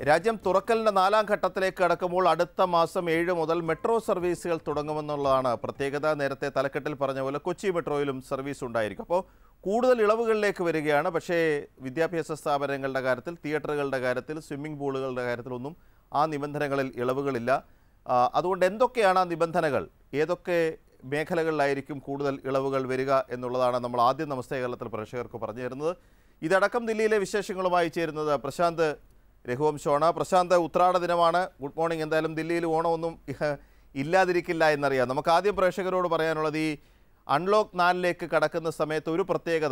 രാജ്യം തുറക്കലിന്റെ നാലാം ഘട്ടത്തിലേക്ക് കടക്കുമ്പോൾ അടുത്ത മാസം ഏഴ് മുതൽ മെട്രോ സർവീസുകൾ തുടങ്ങുമെന്നുള്ളതാണ് പ്രത്യേകത നേരത്തെ തലക്കെട്ടിൽ പറഞ്ഞ പോലെ കൊച്ചി മെട്രോയിലും സർവീസ് ഉണ്ടായിരിക്കും അപ്പോൾ കൂടുതൽ ഇളവുകളിലേക്ക് വരികയാണ് പക്ഷേ വിദ്യാഭ്യാസ സ്ഥാപനങ്ങളുടെ കാര്യത്തിൽ തിയേറ്ററുകളുടെ കാര്യത്തിൽ സ്വിമ്മിംഗ് പൂളുകളുടെ കാര്യത്തിലൊന്നും ആ നിബന്ധനകളിൽ ഇളവുകളില്ല ആ, അതുകൊണ്ട് എന്തൊക്കെയാണ് ആ നിബന്ധനകൾ ഏതൊക്കെ മേഖലകളിലായിരിക്കും കൂടുതൽ ഇളവുകൾ വരിക എന്നുള്ളതാണ് നമ്മൾ ആദ്യം നമസ്തേ കേരളത്തിൽ പ്രേക്ഷകർക്ക് പറഞ്ഞു തരുന്നത് ഇതടക്കം ദില്ലിയിലെ വിശേഷങ്ങളുമായി ചേരുന്നത് പ്രശാന്ത് രഘുവംശമാണ് പ്രശാന്ത് ഉത്രാട ദിനമാണ് ഗുഡ് മോർണിംഗ് എന്തായാലും ദില്ലിയിൽ ഓണമൊന്നും ഇഹ്, ഇല്ലാതിരിക്കില്ല എന്നറിയാം നമുക്ക് ആദ്യം പ്രേക്ഷകരോട് പറയാനുള്ളത് ഈ അൺലോക്ക് നാലിലേക്ക് കടക്കുന്ന സമയത്ത് ഒരു പ്രത്യേകത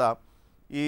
ഈ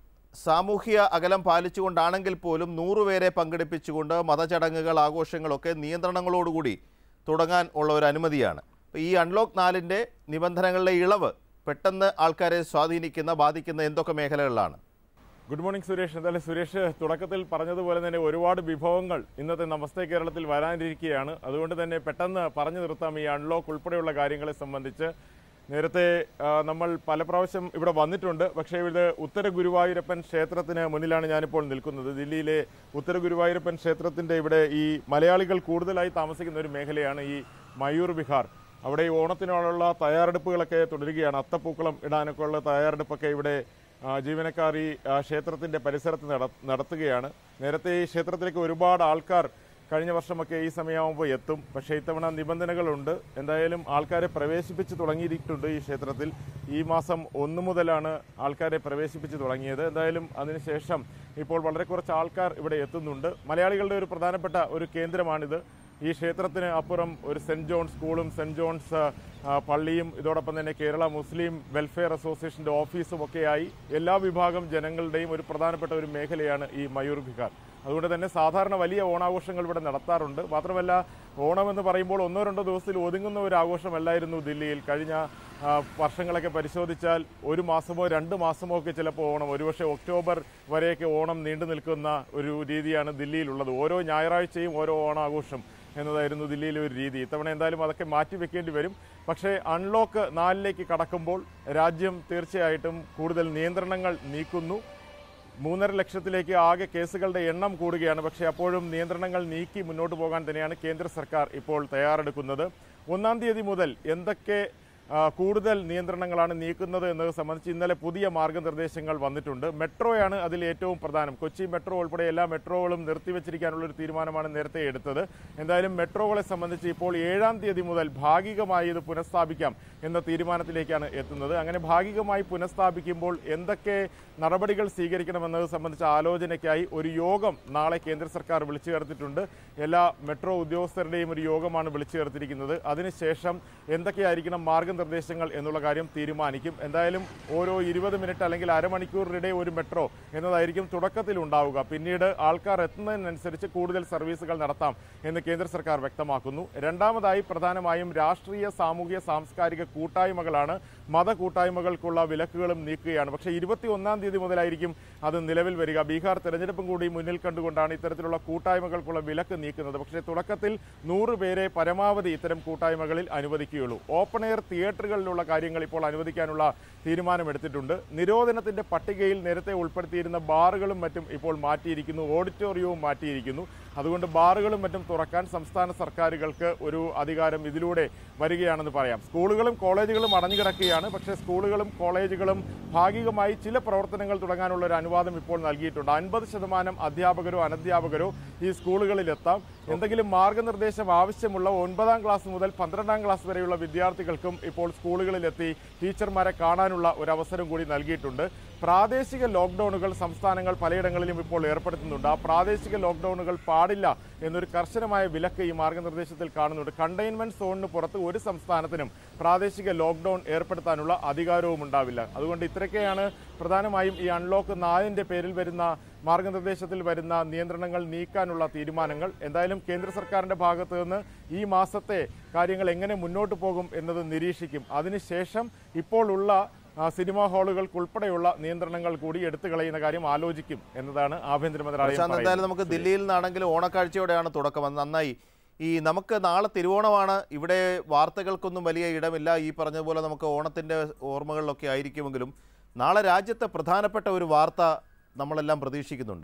സാമൂഹ്യ അകലം പാലിച്ചുകൊണ്ടാണെങ്കിൽ പോലും നൂറുപേരെ പങ്കെടുപ്പിച്ചുകൊണ്ട് മതചടങ്ങുകൾ ആഘോഷങ്ങളൊക്കെ നിയന്ത്രണങ്ങളോടുകൂടി തുടങ്ങാൻ ഉള്ള ഒരു അനുമതിയാണ് അപ്പോൾ ഈ അൺലോക്ക് നാലിൻ്റെ നിബന്ധനകളിലെ ഇളവ് പെട്ടെന്ന് ആൾക്കാരെ സ്വാധീനിക്കുന്ന ബാധിക്കുന്ന എന്തൊക്കെ മേഖലകളിലാണ് ഗുഡ് മോർണിംഗ് സുരേഷ് എന്തായാലും സുരേഷ് തുടക്കത്തിൽ പറഞ്ഞതുപോലെ തന്നെ ഒരുപാട് വിഭവങ്ങൾ ഇന്നത്തെ നമസ്തേ കേരളത്തിൽ വരാനിരിക്കുകയാണ് അതുകൊണ്ട് തന്നെ പെട്ടെന്ന് പറഞ്ഞു നിർത്താം ഈ അൺലോക്ക് ഉൾപ്പെടെയുള്ള കാര്യങ്ങളെ സംബന്ധിച്ച് നേരത്തെ ആ, നമ്മൾ പല പ്രാവശ്യം ഇവിടെ വന്നിട്ടുണ്ട് പക്ഷേ ഇത് ഉത്തര ഗുരുവായൂരപ്പൻ ക്ഷേത്രത്തിന് മുന്നിലാണ് ഞാനിപ്പോൾ നിൽക്കുന്നത് ദില്ലിയിലെ ഉത്തര ഗുരുവായൂരപ്പൻ ക്ഷേത്രത്തിന്റെ ഇവിടെ ഈ മലയാളികൾ കൂടുതലായി താമസിക്കുന്ന ഒരു മേഖലയാണ് ഈ മയൂർ വിഹാർ അവിടെ ഈ ഓണത്തിനുള്ള തയ്യാറെടുപ്പുകളൊക്കെ തുടരുകയാണ് അത്തപ്പൂക്കളം ഇടാനൊക്കെ ഉള്ള തയ്യാറെടുപ്പൊക്കെ ഇവിടെ ആ, ജീവനക്കാർ ഈ ആ, ക്ഷേത്രത്തിന്റെ പരിസരത്ത് നട- നടത്തുകയാണ് നേരത്തെ ഈ ക്ഷേത്രത്തിലേക്ക് ഒരുപാട് ആൾക്കാർ കഴിഞ്ഞ വർഷമൊക്കെ ഈ സമയമാകുമ്പോൾ എത്തും പക്ഷേ ഇത്തവണ നിബന്ധനകളുണ്ട് എന്തായാലും ആൾക്കാരെ പ്രവേശിപ്പിച്ച് തുടങ്ങിയിട്ടുണ്ട് ഈ ക്ഷേത്രത്തിൽ ഈ മാസം ഒന്ന് മുതലാണ് ആൾക്കാരെ പ്രവേശിപ്പിച്ച് തുടങ്ങിയത് എന്തായാലും അതിനുശേഷം ഇപ്പോൾ വളരെ കുറച്ച് ആൾക്കാർ ഇവിടെ എത്തുന്നുണ്ട് മലയാളികളുടെ ഒരു പ്രധാനപ്പെട്ട ഒരു കേന്ദ്രമാണിത് ഈ ക്ഷേത്രത്തിന് അപ്പുറം ഒരു സെന്റ് ജോൺസ് സ്കൂളും സെന്റ് ജോൺസ് ആ, പള്ളിയും ഇതോടൊപ്പം തന്നെ കേരള മുസ്ലിം വെൽഫെയർ അസോസിയേഷന്റെ ഓഫീസും ഒക്കെയായി എല്ലാ വിഭാഗം ജനങ്ങളുടെയും ഒരു പ്രധാനപ്പെട്ട ഒരു മേഖലയാണ് ഈ മയൂർ വിഹാർ അതുകൊണ്ട് തന്നെ സാധാരണ വലിയ ഓണാഘോഷങ്ങൾ ഇവിടെ നടത്താറുണ്ട് മാത്രമല്ല ഓണം എന്ന് പറയുമ്പോൾ ഒന്നോ രണ്ടോ ദിവസത്തിൽ ഒതുങ്ങുന്ന ഒരു ആഘോഷമല്ലായിരുന്നു ദില്ലിയിൽ കഴിഞ്ഞ ആ, വർഷങ്ങളൊക്കെ പരിശോധിച്ചാൽ ഒരു മാസമോ രണ്ട് മാസമോ ഒക്കെ ചിലപ്പോൾ ഓണം ഒരുപക്ഷെ ഒക്ടോബർ വരെയൊക്കെ ഓണം നീണ്ടു നിൽക്കുന്ന ഒരു രീതിയാണ് ദില്ലിയിലുള്ളത് ഓരോ ഞായറാഴ്ചയും ഓരോ ഓണാഘോഷം എന്നതായിരുന്നു ദില്ലിയിലെ ഒരു രീതി ഇത്തവണ എന്തായാലും അതൊക്കെ മാറ്റി വെക്കേണ്ടി വരും പക്ഷേ അൺലോക്ക് നാലിലേക്ക് കടക്കുമ്പോൾ രാജ്യം തീർച്ചയായിട്ടും കൂടുതൽ നിയന്ത്രണങ്ങൾ നീക്കുന്നു മൂന്നര ലക്ഷത്തിലേക്ക് ആകെ കേസുകളുടെ എണ്ണം കൂടുകയാണ് പക്ഷേ അപ്പോഴും നിയന്ത്രണങ്ങൾ നീക്കി മുന്നോട്ട് പോകാൻ തന്നെയാണ് കേന്ദ്ര സർക്കാർ ഇപ്പോൾ തയ്യാറെടുക്കുന്നത് ഒന്നാം തീയതി മുതൽ എന്തൊക്കെ ആ, കൂടുതൽ നിയന്ത്രണങ്ങളാണ് നീക്കുന്നത് എന്നത് സംബന്ധിച്ച് ഇന്നലെ പുതിയ മാർഗനിർദ്ദേശങ്ങൾ വന്നിട്ടുണ്ട് മെട്രോയാണ് അതിൽ ഏറ്റവും പ്രധാനം കൊച്ചി മെട്രോ ഉൾപ്പെടെ എല്ലാ മെട്രോകളും നിർത്തിവെച്ചിരിക്കാനുള്ള ഒരു തീരുമാനമാണ് നേരത്തെ എടുത്തത് എന്തായാലും മെട്രോകളെ സംബന്ധിച്ച് ഇപ്പോൾ ഏഴാം തീയതി മുതൽ ഭാഗികമായി ഇത് പുനഃസ്ഥാപിക്കാം എന്ന തീരുമാനത്തിലേക്കാണ് എത്തുന്നത് അങ്ങനെ ഭാഗികമായി പുനഃസ്ഥാപിക്കുമ്പോൾ എന്തൊക്കെ നടപടികൾ സ്വീകരിക്കണമെന്നത് സംബന്ധിച്ച ആലോചനയ്ക്കായി ഒരു യോഗം നാളെ കേന്ദ്ര സർക്കാർ വിളിച്ചു ചേർത്തിട്ടുണ്ട് എല്ലാ മെട്രോ ഉദ്യോഗസ്ഥരുടെയും ഒരു യോഗമാണ് വിളിച്ചു ചേർത്തിരിക്കുന്നത് അതിനുശേഷം എന്തൊക്കെയായിരിക്കണം മാർഗനിർദ്ദേശങ്ങൾ എന്നുള്ള കാര്യം തീരുമാനിക്കും എന്തായാലും ഓരോ ഇരുപത് മിനിറ്റ് അല്ലെങ്കിൽ അരമണിക്കൂറിനിടെ ഒരു മെട്രോ എന്നതായിരിക്കും തുടക്കത്തിൽ ഉണ്ടാവുക പിന്നീട് ആൾക്കാർ എത്തുന്നതിനനുസരിച്ച് കൂടുതൽ സർവീസുകൾ നടത്താം എന്ന് കേന്ദ്ര സർക്കാർ വ്യക്തമാക്കുന്നു രണ്ടാമതായി പ്രധാനമായും രാഷ്ട്രീയ സാമൂഹിക സാംസ്കാരിക കൂട്ടായ്മകളാണ് മത കൂട്ടായ്മകൾക്കുള്ള വിലക്കുകളും നീക്കുകയാണ് പക്ഷേ ഇരുപത്തി ഒന്നാം തീയതി മുതലായിരിക്കും അത് നിലവിൽ വരിക ബീഹാർ തെരഞ്ഞെടുപ്പും കൂടി മുന്നിൽ കണ്ടുകൊണ്ടാണ് ഇത്തരത്തിലുള്ള കൂട്ടായ്മകൾക്കുള്ള വിലക്ക് നീക്കുന്നത് പക്ഷേ തുടക്കത്തിൽ നൂറ് പേരെ പരമാവധി ഇത്തരം കൂട്ടായ്മകളിൽ അനുവദിക്കുകയുള്ളൂ ഓപ്പൺ എയർ തിയേറ്ററുകളിലുള്ള കാര്യങ്ങൾ ഇപ്പോൾ അനുവദിക്കാനുള്ള തീരുമാനമെടുത്തിട്ടുണ്ട് നിരോധനത്തിന്റെ പട്ടികയിൽ നേരത്തെ ഉൾപ്പെടുത്തിയിരുന്ന ബാറുകളും മറ്റും ഇപ്പോൾ മാറ്റിയിരിക്കുന്നു ഓഡിറ്റോറിയവും മാറ്റിയിരിക്കുന്നു അതുകൊണ്ട് ബാറുകളും മറ്റും തുറക്കാൻ സംസ്ഥാന സർക്കാരുകൾക്ക് ഒരു അധികാരം ഇതിലൂടെ വരികയാണെന്ന് പറയാം സ്കൂളുകളും കോളേജുകളും അടഞ്ഞുകിടക്കുകയാണ് പക്ഷേ സ്കൂളുകളും കോളേജുകളും ഭാഗികമായി ചില പ്രവർത്തനങ്ങൾ തുടങ്ങാനുള്ള ഒരു അനുവാദം ഇപ്പോൾ നൽകിയിട്ടുണ്ട് അൻപത് ശതമാനം അധ്യാപകരോ അനധ്യാപകരോ ഈ സ്കൂളുകളിൽ എത്താം എന്തെങ്കിലും മാർഗനിർദ്ദേശം ആവശ്യമുള്ള ഒൻപതാം ക്ലാസ് മുതൽ പന്ത്രണ്ടാം ക്ലാസ് വരെയുള്ള വിദ്യാർത്ഥികൾക്കും ഇപ്പോൾ സ്കൂളുകളിലെത്തി ടീച്ചർമാരെ കാണാനുള്ള ഒരു അവസരം കൂടി നൽകിയിട്ടുണ്ട് പ്രാദേശിക ലോക്ക്ഡൌണുകൾ സംസ്ഥാനങ്ങൾ പലയിടങ്ങളിലും ഇപ്പോൾ ഏർപ്പെടുത്തുന്നുണ്ട് ആ പ്രാദേശിക ലോക്ക്ഡൌണുകൾ പാടില്ല എന്നൊരു കർശനമായ വിലക്ക് ഈ മാർഗനിർദ്ദേശത്തിൽ കാണുന്നുണ്ട് കണ്ടെയ്ൻമെന്റ് സോണിന് പുറത്ത് ഒരു സംസ്ഥാനത്തിനും പ്രാദേശിക ലോക്ക്ഡൌൺ ഏർപ്പെടുത്താനുള്ള അധികാരവും ഉണ്ടാവില്ല അതുകൊണ്ട് ഇത്രയൊക്കെയാണ് പ്രധാനമായും ഈ അൺലോക്ക് നാലിന്റെ പേരിൽ വരുന്ന മാർഗനിർദ്ദേശത്തിൽ വരുന്ന നിയന്ത്രണങ്ങൾ നീക്കാനുള്ള തീരുമാനങ്ങൾ എന്തായാലും കേന്ദ്ര സർക്കാരിന്റെ ഭാഗത്ത് നിന്ന് ഈ മാസത്തെ കാര്യങ്ങൾ എങ്ങനെ മുന്നോട്ട് പോകും എന്നത് നിരീക്ഷിക്കും അതിനുശേഷം ഇപ്പോൾ ഉള്ള ആ, സിനിമാ ഹാളുകൾക്കുൾപ്പെടെയുള്ള നിയന്ത്രണങ്ങൾ കൂടി എടുത്തു കളയുന്ന കാര്യം ആലോചിക്കും എന്നതാണ് ആഭ്യന്തര മന്ത്രാലയം പ്രശാന്ത് എന്തായാലും പറയുന്നത്. നമുക്ക് ദില്ലിയിൽ നിന്നാണെങ്കിലും ഓണക്കാഴ്ചയോടെയാണ് തുടക്കം അത് നന്നായി ഈ നമുക്ക് നാളെ തിരുവോണമാണ് ഇവിടെ വാർത്തകൾക്കൊന്നും വലിയ ഇടമില്ല ഈ പറഞ്ഞതുപോലെ നമുക്ക് ഓണത്തിൻ്റെ ഓർമ്മകളിലൊക്കെ ആയിരിക്കുമെങ്കിലും നാളെ രാജ്യത്തെ പ്രധാനപ്പെട്ട ഒരു വാർത്ത നമ്മളെല്ലാം പ്രതീക്ഷിക്കുന്നുണ്ട്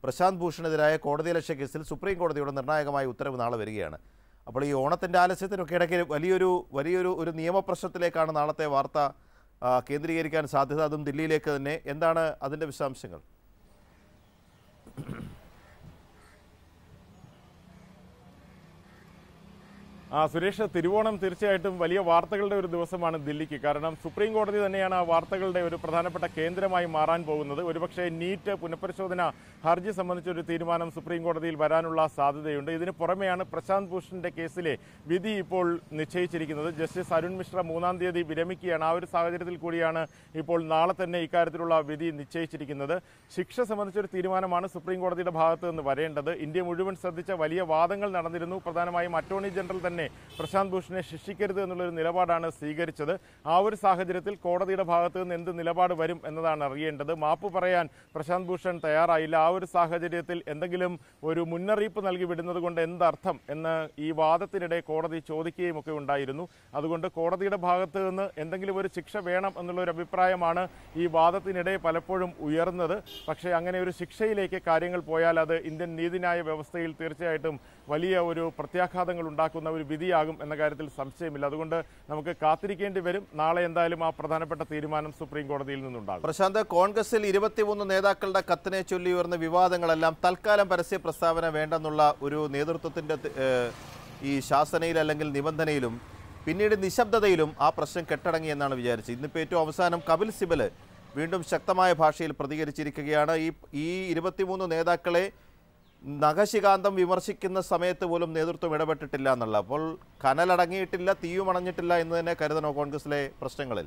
പ്രശാന്ത് ഭൂഷണെതിരായ കോടതിയലക്ഷ്യ കേസിൽ സുപ്രീം കോടതിയുടെ നിർണായകമായ ഉത്തരവ് നാളെ വരികയാണ് അപ്പോൾ ഈ ഓണത്തിൻ്റെ ആലസ്യത്തിനൊക്കെ ഇടയ്ക്ക് വലിയൊരു വലിയൊരു ഒരു നിയമപ്രശ്നത്തിലേക്കാണ് നാളത്തെ വാർത്ത ആ, കേന്ദ്രീകരിക്കാൻ സാധ്യത അതും ദില്ലിയിലേക്ക് തന്നെ എന്താണ് അതിൻ്റെ വിശദാംശങ്ങൾ ആ സുരേഷ് തിരുവോണം തീർച്ചയായിട്ടും വലിയ വാർത്തകളുടെ ഒരു ദിവസമാണ് ദില്ലിക്ക് കാരണം സുപ്രീം കോടതി തന്നെയാണ് ആ വാർത്തകളുടെ ഒരു പ്രധാനപ്പെട്ട കേന്ദ്രമായി മാറാൻ പോകുന്നത് ഒരുപക്ഷെ നീറ്റ് പുനഃപരിശോധന ഹർജി സംബന്ധിച്ച ഒരു തീരുമാനം സുപ്രീം കോടതിയിൽ വരാനുള്ള സാധ്യതയുണ്ട് ഇതിന് പുറമെയാണ് പ്രശാന്ത് ഭൂഷണിന്റെ കേസിലെ വിധി ഇപ്പോൾ നിശ്ചയിച്ചിരിക്കുന്നത് ജസ്റ്റിസ് അരുൺ മിശ്ര മൂന്നാം തീയതി വിരമിക്കുകയാണ് ആ ഒരു സാഹചര്യത്തിൽ കൂടിയാണ് ഇപ്പോൾ നാളെ തന്നെ ഇക്കാര്യത്തിലുള്ള വിധി നിശ്ചയിച്ചിരിക്കുന്നത് ശിക്ഷ സംബന്ധിച്ച ഒരു തീരുമാനമാണ് സുപ്രീം കോടതിയുടെ ഭാഗത്ത് നിന്ന് വരേണ്ടത് ഇന്ത്യ മുഴുവൻ ശ്രദ്ധിച്ച വലിയ വാദങ്ങൾ നടന്നിരുന്നു പ്രധാനമായും അറ്റോർണി ജനറൽ തന്നെ പ്രശാന്ത് ഭൂഷണെ ശിക്ഷിക്കരുത് എന്നുള്ളൊരു നിലപാടാണ് സ്വീകരിച്ചത് ആ ഒരു സാഹചര്യത്തിൽ കോടതിയുടെ ഭാഗത്ത് നിന്ന് എന്ത് നിലപാട് വരും എന്നതാണ് അറിയേണ്ടത് മാപ്പ് പറയാൻ പ്രശാന്ത് ഭൂഷൺ തയ്യാറായില്ല ആ ഒരു സാഹചര്യത്തിൽ എന്തെങ്കിലും ഒരു മുന്നറിയിപ്പ് നൽകി വിടുന്നത് കൊണ്ട് എന്തർത്ഥം എന്ന് ഈ വാദത്തിനിടെ കോടതി ചോദിക്കുകയും ഒക്കെ ഉണ്ടായിരുന്നു അതുകൊണ്ട് കോടതിയുടെ ഭാഗത്ത് നിന്ന് എന്തെങ്കിലും ഒരു ശിക്ഷ വേണം എന്നുള്ള ഒരു അഭിപ്രായമാണ് ഈ വാദത്തിനിടെ പലപ്പോഴും ഉയർന്നത് പക്ഷേ അങ്ങനെ ഒരു ശിക്ഷയിലേക്ക് കാര്യങ്ങൾ പോയാൽ അത് ഇന്ത്യൻ നീതിന്യായ വ്യവസ്ഥയിൽ തീർച്ചയായിട്ടും വലിയ ഒരു പ്രത്യാഘാതങ്ങൾ ഉണ്ടാക്കുന്ന ഒരു വിധിയാകും എന്ന കാര്യത്തിൽ സംശയമില്ല അതുകൊണ്ട് നമുക്ക് കാത്തിരിക്കേണ്ടി വരും നാളെ എന്തായാലും ആ പ്രധാനപ്പെട്ട തീരുമാനം സുപ്രീം കോടതിയിൽ നിന്നുണ്ടാകും പ്രശാന്ത് കോൺഗ്രസിൽ ഇരുപത്തിമൂന്ന് നേതാക്കളുടെ കത്തിനെ ചൊല്ലി ഉയർന്ന വിവാദങ്ങളെല്ലാം തൽക്കാലം പരസ്യ പ്രസ്താവന വേണ്ടെന്നുള്ള ഒരു നേതൃത്വത്തിൻ്റെ ഏഹ്, ഈ ശാസനയിൽ അല്ലെങ്കിൽ നിബന്ധനയിലും പിന്നീട് നിശബ്ദതയിലും ആ പ്രശ്നം കെട്ടടങ്ങി എന്നാണ് വിചാരിച്ചത് ഇന്നിപ്പോൾ ഏറ്റവും അവസാനം കപിൽ സിബല് വീണ്ടും ശക്തമായ ഭാഷയിൽ പ്രതികരിച്ചിരിക്കുകയാണ് ഈ ഈ ഇരുപത്തിമൂന്ന് നേതാക്കളെ നഖശികാന്തം വിമർശിക്കുന്ന സമയത്ത് പോലും നേതൃത്വം ഇടപെട്ടിട്ടില്ല എന്നുള്ള അപ്പോൾ കനലടങ്ങിയിട്ടില്ല തീയും അണഞ്ഞിട്ടില്ല എന്ന് തന്നെ കരുതണോ കോൺഗ്രസിലെ പ്രശ്നങ്ങളിൽ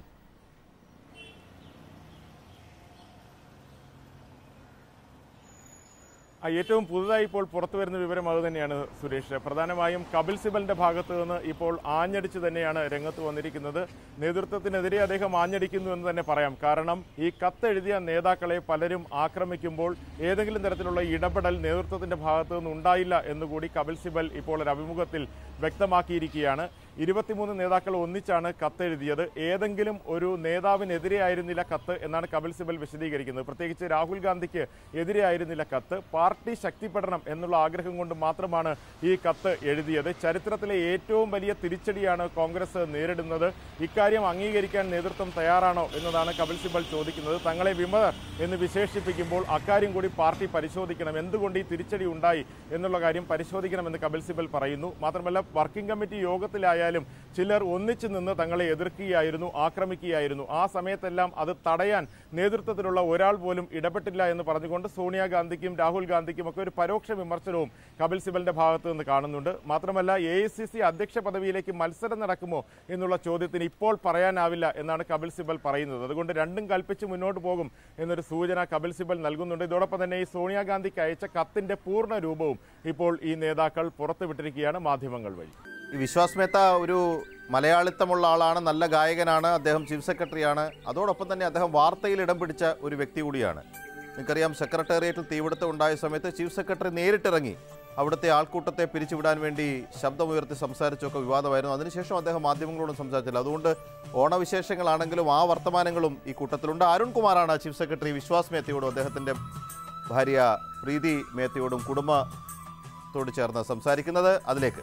ആ, ഏറ്റവും പുതുതായി ഇപ്പോൾ പുറത്തു വരുന്ന വിവരം അത് തന്നെയാണ് സുരേഷ് പ്രധാനമായും കപിൽ സിബലിന്റെ ഭാഗത്ത് നിന്ന് ഇപ്പോൾ ആഞ്ഞടിച്ച് തന്നെയാണ് രംഗത്ത് വന്നിരിക്കുന്നത് നേതൃത്വത്തിനെതിരെ അദ്ദേഹം ആഞ്ഞടിക്കുന്നു എന്ന് തന്നെ പറയാം കാരണം ഈ കത്തെഴുതിയ നേതാക്കളെ പലരും ആക്രമിക്കുമ്പോൾ ഏതെങ്കിലും തരത്തിലുള്ള ഇടപെടൽ നേതൃത്വത്തിന്റെ ഭാഗത്ത് നിന്ന് ഉണ്ടായില്ല എന്നുകൂടി കപിൽ സിബൽ ഇപ്പോൾ ഒരു അഭിമുഖത്തിൽ വ്യക്തമാക്കിയിരിക്കുകയാണ് ഇരുപത്തിമൂന്ന് നേതാക്കൾ ഒന്നിച്ചാണ് കത്തെഴുതിയത് ഏതെങ്കിലും ഒരു നേതാവിനെതിരെ ആയിരുന്നില്ല കത്ത് എന്നാണ് കപിൽ സിബൽ വിശദീകരിക്കുന്നത് പ്രത്യേകിച്ച് രാഹുൽ ഗാന്ധിക്ക് എതിരെ ആയിരുന്നില്ല കത്ത് പാർട്ടി ശക്തിപ്പെടണം എന്നുള്ള ആഗ്രഹം കൊണ്ട് മാത്രമാണ് ഈ കത്ത് എഴുതിയത് ചരിത്രത്തിലെ ഏറ്റവും വലിയ തിരിച്ചടിയാണ് കോൺഗ്രസ് നേരിടുന്നത് ഇക്കാര്യം അംഗീകരിക്കാൻ നേതൃത്വം തയ്യാറാണോ എന്നതാണ് കപിൽ സിബൽ ചോദിക്കുന്നത് തങ്ങളെ വിമതർ എന്ന് വിശേഷിപ്പിക്കുമ്പോൾ അക്കാര്യം കൂടി പാർട്ടി പരിശോധിക്കണം എന്തുകൊണ്ട് ഈ തിരിച്ചടി ഉണ്ടായി എന്നുള്ള കാര്യം പരിശോധിക്കണമെന്ന് കപിൽ സിബൽ പറയുന്നു മാത്രമല്ല വർക്കിംഗ് കമ്മിറ്റി യോഗത്തിലായാലും ചിലർ ഒന്നിച്ചു നിന്ന് തങ്ങളെ എതിർക്കുകയായിരുന്നു ആക്രമിക്കുകയായിരുന്നു ആ സമയത്തെല്ലാം അത് തടയാൻ നേതൃത്വത്തിലുള്ള ഒരാൾ പോലും ഇടപെട്ടില്ല എന്ന് പറഞ്ഞുകൊണ്ട് സോണിയാഗാന്ധിക്കും രാഹുൽ ഗാന്ധിക്കും ഒക്കെ ഒരു പരോക്ഷ വിമർശനവും കപിൽ സിബലിന്റെ ഭാഗത്ത് നിന്ന് കാണുന്നുണ്ട് മാത്രമല്ല എ അധ്യക്ഷ പദവിയിലേക്ക് മത്സരം നടക്കുമോ എന്നുള്ള ചോദ്യത്തിന് ഇപ്പോൾ പറയാനാവില്ല എന്നാണ് കപിൽ സിബൽ പറയുന്നത് അതുകൊണ്ട് രണ്ടും കൽപ്പിച്ച് മുന്നോട്ട് പോകും എന്നൊരു സൂചന കപിൽ സിബൽ നൽകുന്നുണ്ട് ഇതോടൊപ്പം തന്നെ ഈ സോണിയാഗാന്ധിക്ക് അയച്ച കത്തിന്റെ പൂർണ്ണ രൂപവും ഇപ്പോൾ ഈ നേതാക്കൾ പുറത്തുവിട്ടിരിക്കുകയാണ് മാധ്യമങ്ങൾ വഴി ഈ വിശ്വാസ് മേത്ത ഒരു മലയാളിത്തമുള്ള ആളാണ് നല്ല ഗായകനാണ് അദ്ദേഹം ചീഫ് സെക്രട്ടറിയാണ് അതോടൊപ്പം തന്നെ അദ്ദേഹം വാർത്തയിൽ ഇടം പിടിച്ച ഒരു വ്യക്തി കൂടിയാണ് നിങ്ങൾക്കറിയാം സെക്രട്ടേറിയറ്റിൽ തീപിടുത്തം ഉണ്ടായ സമയത്ത് ചീഫ് സെക്രട്ടറി നേരിട്ടിറങ്ങി അവിടുത്തെ ആൾക്കൂട്ടത്തെ പിരിച്ചുവിടാൻ വേണ്ടി ശബ്ദമുയർത്തി സംസാരിച്ചൊക്കെ വിവാദമായിരുന്നു അതിനുശേഷം അദ്ദേഹം മാധ്യമങ്ങളോടും സംസാരിച്ചില്ല അതുകൊണ്ട് ഓണവിശേഷങ്ങളാണെങ്കിലും ആ വർത്തമാനങ്ങളും ഈ കൂട്ടത്തിലുണ്ട് അരുൺ കുമാറാണ് ചീഫ് സെക്രട്ടറി വിശ്വാസ് മേത്തയോടും അദ്ദേഹത്തിൻ്റെ ഭാര്യ പ്രീതി മേത്തയോടും കുടുംബത്തോട് ചേർന്ന് സംസാരിക്കുന്നത് അതിലേക്ക്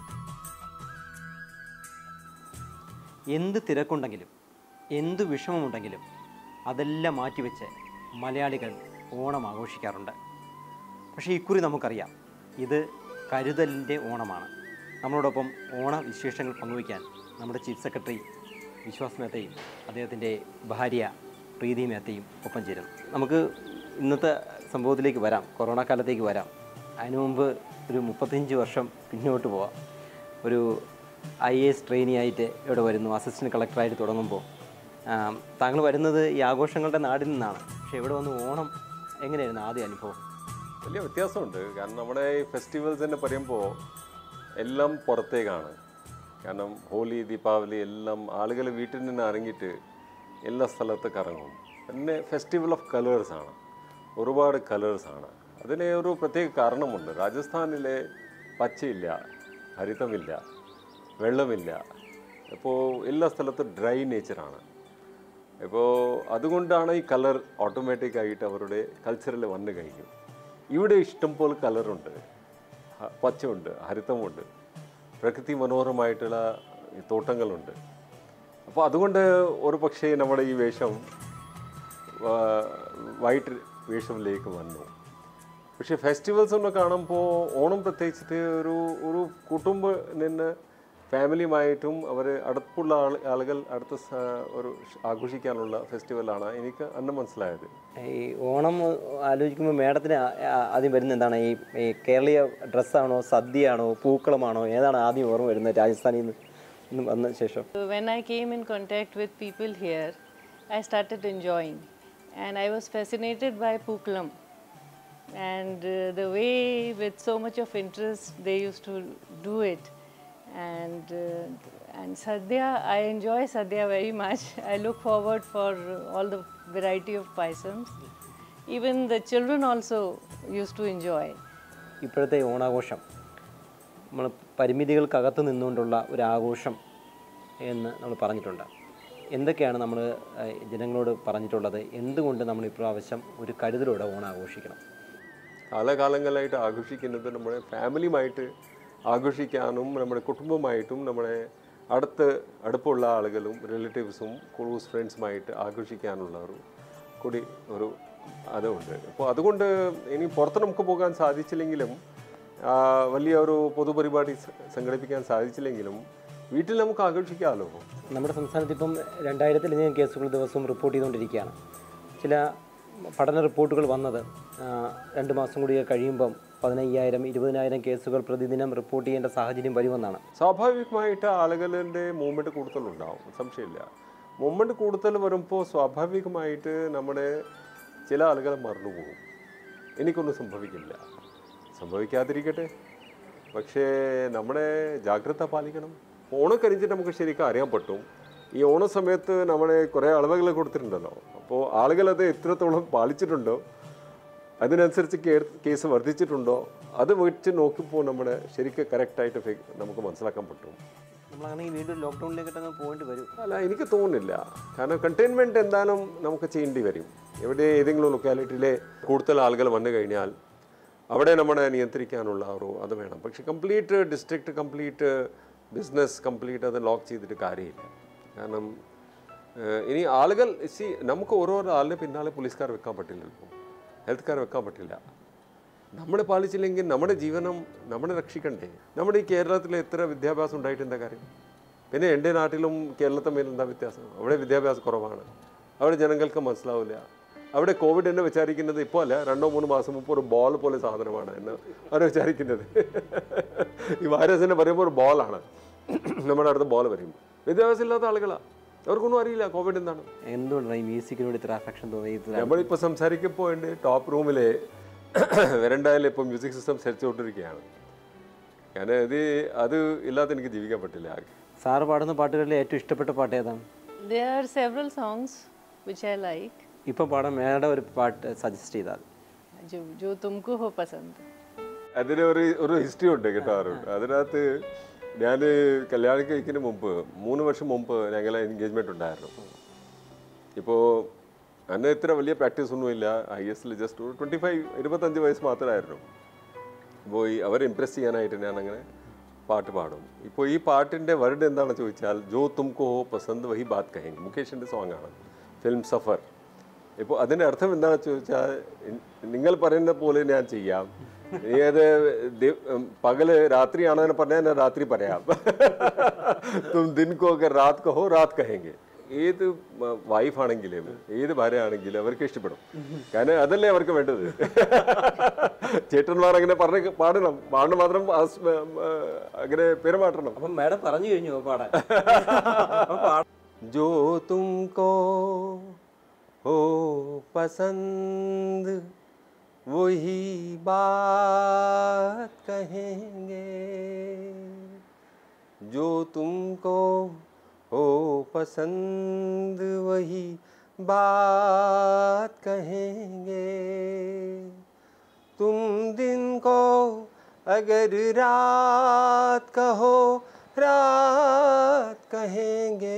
എന്ത് തിരക്കുണ്ടെങ്കിലും എന്ത് വിഷമമുണ്ടെങ്കിലും അതെല്ലാം മാറ്റിവെച്ച് മലയാളികൾ ഓണം ആഘോഷിക്കാറുണ്ട് പക്ഷേ ഇക്കുറി നമുക്കറിയാം ഇത് കരുതലിൻ്റെ ഓണമാണ് നമ്മളോടൊപ്പം ഓണ വിശേഷങ്ങൾ പങ്കുവയ്ക്കാൻ നമ്മുടെ ചീഫ് സെക്രട്ടറി വിശ്വാസ് മേത്തയും അദ്ദേഹത്തിൻ്റെ ഭാര്യ പ്രീതി മേത്തയും ഒപ്പം ചേരും നമുക്ക് ഇന്നത്തെ സംഭവത്തിലേക്ക് വരാം കൊറോണ കാലത്തേക്ക് വരാം അതിനു മുമ്പ് ഒരു മുപ്പത്തഞ്ച് വർഷം പിന്നോട്ട് പോവാം ഒരു ഐ എ എസ് ട്രെയിനി ആയിട്ട് ഇവിടെ വരുന്നു അസിസ്റ്റൻറ്റ് കളക്ടറായിട്ട് തുടങ്ങുമ്പോൾ ആം, താങ്കൾ വരുന്നത് ഈ ആഘോഷങ്ങളുടെ നാടിൽ നിന്നാണ് പക്ഷേ ഇവിടെ വന്ന് ഓണം എങ്ങനെയായിരുന്നു ആദ്യ അനുഭവം വലിയ വ്യത്യാസമുണ്ട് കാരണം നമ്മുടെ ഈ ഫെസ്റ്റിവൽസ് തന്നെ പറയുമ്പോൾ എല്ലാം പുറത്തേക്കാണ് കാരണം ഹോലി ദീപാവലി എല്ലാം ആളുകൾ വീട്ടിൽ നിന്ന് ഇറങ്ങിയിട്ട് എല്ലാ സ്ഥലത്ത് കറങ്ങും പിന്നെ ഫെസ്റ്റിവൽ ഓഫ് കളേഴ്സ് ആണ് ഒരുപാട് കളേഴ്സ് ആണ് അതിന് ഒരു പ്രത്യേക കാരണമുണ്ട് രാജസ്ഥാനിലെ പച്ചയില്ല ഹരിതമില്ല വെള്ളമില്ല ഇപ്പോൾ എല്ലാ സ്ഥലത്തും ഡ്രൈ നേച്ചറാണ് ഇപ്പോൾ അതുകൊണ്ടാണ് ഈ കളർ ഓട്ടോമാറ്റിക് ആയിട്ട് അവരുടെ കൾച്ചറിൽ വന്നു കഴിഞ്ഞു ഇവിടെ ഇഷ്ടം പോലെ കളറുണ്ട് ഹ- പച്ചയുണ്ട് ഹരിതമുണ്ട് പ്രകൃതി മനോഹരമായിട്ടുള്ള ഈ തോട്ടങ്ങളുണ്ട് അപ്പോൾ അതുകൊണ്ട് ഒരു പക്ഷേ നമ്മുടെ ഈ വേഷം ആ, വൈറ്റ് വേഷത്തിലേക്ക് വന്നു പക്ഷേ ഫെസ്റ്റിവൽസ് ഒന്ന് കാണുമ്പോൾ ഓണം പ്രത്യേകിച്ചിട്ട് ഒരു ഒരു കുടുംബം നിന്ന് ഫാമിലിയുമായിട്ടും അവർ അടുപ്പുള്ള ആൾ ആളുകൾ അടുത്ത സ- ഒരു ഷ് ആഘോഷിക്കാനുള്ള ഫെസ്റ്റിവലാണ് എനിക്ക് അന്ന് മനസ്സിലായത് ഈ ഓണം ആലോചിക്കുമ്പോൾ മേഡത്തിന് ആ- ആ- ആദ്യം വരുന്ന എന്താണ് ഈ ഈ കേരളീയ ഡ്രസ്സാണോ സദ്യയാണോ പൂക്കളമാണോ ഏതാണ് ആദ്യം ഓർമ്മ വരുന്നത് രാജസ്ഥാനിൽ നിന്ന് ഇന്ന് വന്ന ശേഷം When I came in contact with people here, I started enjoying. And I was fascinated by Puklam. And uh, the way, with so much of interest, they used to do it. And, uh, and Sadhya, I enjoy Sadhya very much. I look forward for all the variety of paisams. Even the children also used to enjoy. ഇപ്പോഴത്തെ ഓണാഘോഷം നമ്മൾ പരിമിതികൾക്കകത്ത് നിന്നുകൊണ്ടുള്ള ഒരു ആഘോഷം എന്ന് നമ്മൾ പറഞ്ഞിട്ടുണ്ട് എന്തൊക്കെയാണ് നമ്മൾ ജനങ്ങളോട് പറഞ്ഞിട്ടുള്ളത് എന്തുകൊണ്ട് നമ്മൾ ഇപ്രാവശ്യം ഒരു കരുതലോടെ ഓണം ആഘോഷിക്കണം കാലകാലങ്ങളായിട്ട് ആഘോഷിക്കുന്നത് നമ്മുടെ ഫാമിലിയുമായിട്ട് ആഘോഷിക്കാനും നമ്മുടെ കുടുംബമായിട്ടും നമ്മുടെ അടുത്ത് അടുപ്പുള്ള ആളുകളും റിലേറ്റീവ്സും ക്ലോസ് ഫ്രണ്ട്സുമായിട്ട് ആഘോഷിക്കാനുള്ള ഒരു കൂടി ഒരു അതുണ്ട് അപ്പോൾ അതുകൊണ്ട് ഇനി പുറത്ത് നമുക്ക് പോകാൻ സാധിച്ചില്ലെങ്കിലും ആ, വലിയ ഒരു പൊതുപരിപാടി സ- സംഘടിപ്പിക്കാൻ സാധിച്ചില്ലെങ്കിലും വീട്ടിൽ നമുക്ക് ആഘോഷിക്കാമല്ലോ നമ്മുടെ സംസ്ഥാനത്ത് ഇപ്പം രണ്ടായിരത്തിലധികം കേസുകൾ ദിവസവും റിപ്പോർട്ട് ചെയ്തുകൊണ്ടിരിക്കുകയാണ് ചില പഠന റിപ്പോർട്ടുകൾ വന്നത് ആ, രണ്ട് മാസം കൂടി കഴിയുമ്പം പതിനയ്യായിരം ഇരുപതിനായിരം കേസുകൾ പ്രതിദിനം റിപ്പോർട്ട് ചെയ്യേണ്ട സാഹചര്യം വരുമെന്നാണ് സ്വാഭാവികമായിട്ട് ആളുകളുടെ മൂവ്മെൻറ്റ് കൂടുതലുണ്ടാവും സംശയമില്ല മൂവ്മെൻറ്റ് കൂടുതൽ വരുമ്പോൾ സ്വാഭാവികമായിട്ട് നമ്മുടെ ചില ആളുകൾ മറന്നുപോകും എനിക്കൊന്നും സംഭവിക്കില്ല സംഭവിക്കാതിരിക്കട്ടെ പക്ഷേ നമ്മുടെ ജാഗ്രത പാലിക്കണം ഓണം കഴിഞ്ഞിട്ട് നമുക്ക് ശരിക്കും അറിയാൻ പറ്റും ഈ ഓണ സമയത്ത് നമ്മളെ കുറേ അളവുകൾ കൊടുത്തിട്ടുണ്ടല്ലോ അപ്പോൾ ആളുകൾ അത് എത്രത്തോളം പാലിച്ചിട്ടുണ്ടോ അതിനനുസരിച്ച് കേ- കേസ് വർദ്ധിച്ചിട്ടുണ്ടോ അത് വെച്ച് നോക്കിയപ്പോൾ നമ്മുടെ ശരിക്കും കറക്റ്റായിട്ട് നമുക്ക് മനസ്സിലാക്കാൻ പറ്റും നമ്മളാണെങ്കിൽ വീണ്ടും ലോക്ക്ഡൗണിലേക്കിട്ടങ്ങ് പോകേണ്ടി വരും അല്ല എനിക്ക് തോന്നുന്നില്ല കാരണം കണ്ടെയ്ൻമെൻറ്റ് എന്തായാലും നമുക്ക് ചെയ്യേണ്ടി വരും എവിടെ ഏതെങ്കിലും ലൊക്കാലിറ്റിയിലെ കൂടുതൽ ആളുകൾ വന്നു കഴിഞ്ഞാൽ അവിടെ നമ്മളെ നിയന്ത്രിക്കാനുള്ള ഒരു അത് വേണം പക്ഷെ complete district complete business complete അത് ലോക്ക് ചെയ്തിട്ട് കാര്യമില്ല കാരണം ഏഹ്, ഇനി ആളുകൾ സി നമുക്ക് ഓരോ ആളിന് പിന്നാലെ പോലീസുകാർ വെക്കാൻ പറ്റില്ലല്ലോ ഹെൽത്തുകാർ വെക്കാൻ പറ്റില്ല നമ്മൾ പാലിച്ചില്ലെങ്കിൽ നമ്മുടെ ജീവനം നമ്മളെ രക്ഷിക്കണ്ടേ നമ്മുടെ ഈ കേരളത്തിൽ എത്ര വിദ്യാഭ്യാസം ഉണ്ടായിട്ട് എന്താ കാര്യം പിന്നെ എൻ്റെ നാട്ടിലും കേരളത്തെ മേലും എന്താ വ്യത്യാസം അവിടെ വിദ്യാഭ്യാസം കുറവാണ് അവിടെ ജനങ്ങൾക്ക് മനസ്സിലാവില്ല അവിടെ കോവിഡ് എന്നെ വിചാരിക്കുന്നത് ഇപ്പോൾ അല്ല രണ്ടോ മൂന്നോ മാസം മുമ്പ് ഒരു ബോൾ പോലെ സാധനമാണ് എന്ന് അവർ വിചാരിക്കുന്നത് ഈ വൈറസ് എന്ന് പറയുമ്പോൾ ഒരു ബോളാണ് നമ്മുടെ അടുത്ത് ബോൾ വരും വിദ്യാഭ്യാസം ഇല്ലാത്ത ആളുകളാണ് അവർക്കൊന്നും അറിയില്ല കോവിഡ് എന്താണ് എന്തുകൊണ്ടാണ് ഈ മ്യൂസിക്കിനോട് ഇത്ര അഫെക്ഷൻ തോന്നിയത് നമ്മളിപ്പോൾ സംസാരിക്കുമ്പോൾ എൻ്റെ ടോപ്പ് റൂമിലെ വെരണ്ടായിൽ ഇപ്പോൾ മ്യൂസിക് സിസ്റ്റം സെറ്റ് ചെയ്തുകൊണ്ടിരിക്കുകയാണ് കാരണം ഇത് അത് ഇല്ലാതെ എനിക്ക് ജീവിക്കാൻ പറ്റില്ല സാറ് പാടുന്ന പാട്ടുകളിൽ ഏറ്റവും ഇഷ്ടപ്പെട്ട പാട്ട് ഏതാണ് There are several songs which I like. ഇപ്പം പാടാൻ മേഡം ഒരു പാട്ട് സജസ്റ്റ് ചെയ്താൽ जो जो तुमको हो पसंद അതിന് ഒരു ഒരു ഹിസ്റ്ററി ഉണ്ട് കേട്ടോ അരുൺ അതിനകത്ത് ഞാൻ കല്യാണം കഴിക്കുന്നതിന് മുമ്പ് മൂന്ന് വർഷം മുമ്പ് ഞങ്ങളെ എൻഗേജ്മെന്റ് ഉണ്ടായിരുന്നു ഇപ്പോൾ അന്ന് ഇത്ര വലിയ പ്രാക്ടീസ് ഒന്നുമില്ല ഐ എസിൽ ജസ്റ്റ് ഒരു ട്വൻറ്റി ഫൈവ് ഇരുപത്തഞ്ച് വയസ്സ് മാത്രമായിരുന്നു അപ്പോൾ ഈ അവരെ ഇമ്പ്രസ് ചെയ്യാനായിട്ട് ഞാൻ അങ്ങനെ പാട്ട് പാടും ഇപ്പോൾ ഈ പാട്ടിൻ്റെ വേർഡ് എന്താണെന്ന് ചോദിച്ചാൽ ജോ തുംകോ ഹോ പസന്ത് വഹി ബാത് കഹേങ്കി മുകേഷിൻ്റെ സോങ് ആണ് ഫിലിം സഫർ ഇപ്പോൾ അതിൻ്റെ അർത്ഥം എന്താണെന്ന് ചോദിച്ചാൽ ഇൻ- നിങ്ങൾ പറയുന്ന പോലെ ഞാൻ ചെയ്യാം നീ അത് ദി- ഉം, പകല് രാത്രിയാണെന്ന് പറഞ്ഞാൽ ഞാൻ രാത്രി പറയാം തും ദിൻ കോ അഗർ രാത് കഹോ രാത് കഹേങ്കെ ഏത് വൈഫ് ആണെങ്കിലും ഏത് ഭാര്യ ആണെങ്കിലും അവർക്ക് ഇഷ്ടപ്പെടും കാരണം അതല്ലേ അവർക്ക് വേണ്ടത് ചേട്ടന്മാർ അങ്ങനെ പറഞ്ഞ് പാടണം പാടണം മാത്രം ആസ്- ഉം, ആ, അങ്ങനെ പെരുമാറ്റണം അപ്പം മേഡം പറഞ്ഞു കഴിഞ്ഞു പാടാൻ जो तुमको हो पसंद वही बात कहेंगे जो तुमको हो पसंद वही बात कहेंगे तुम दिन को अगर रात कहो रात कहेंगे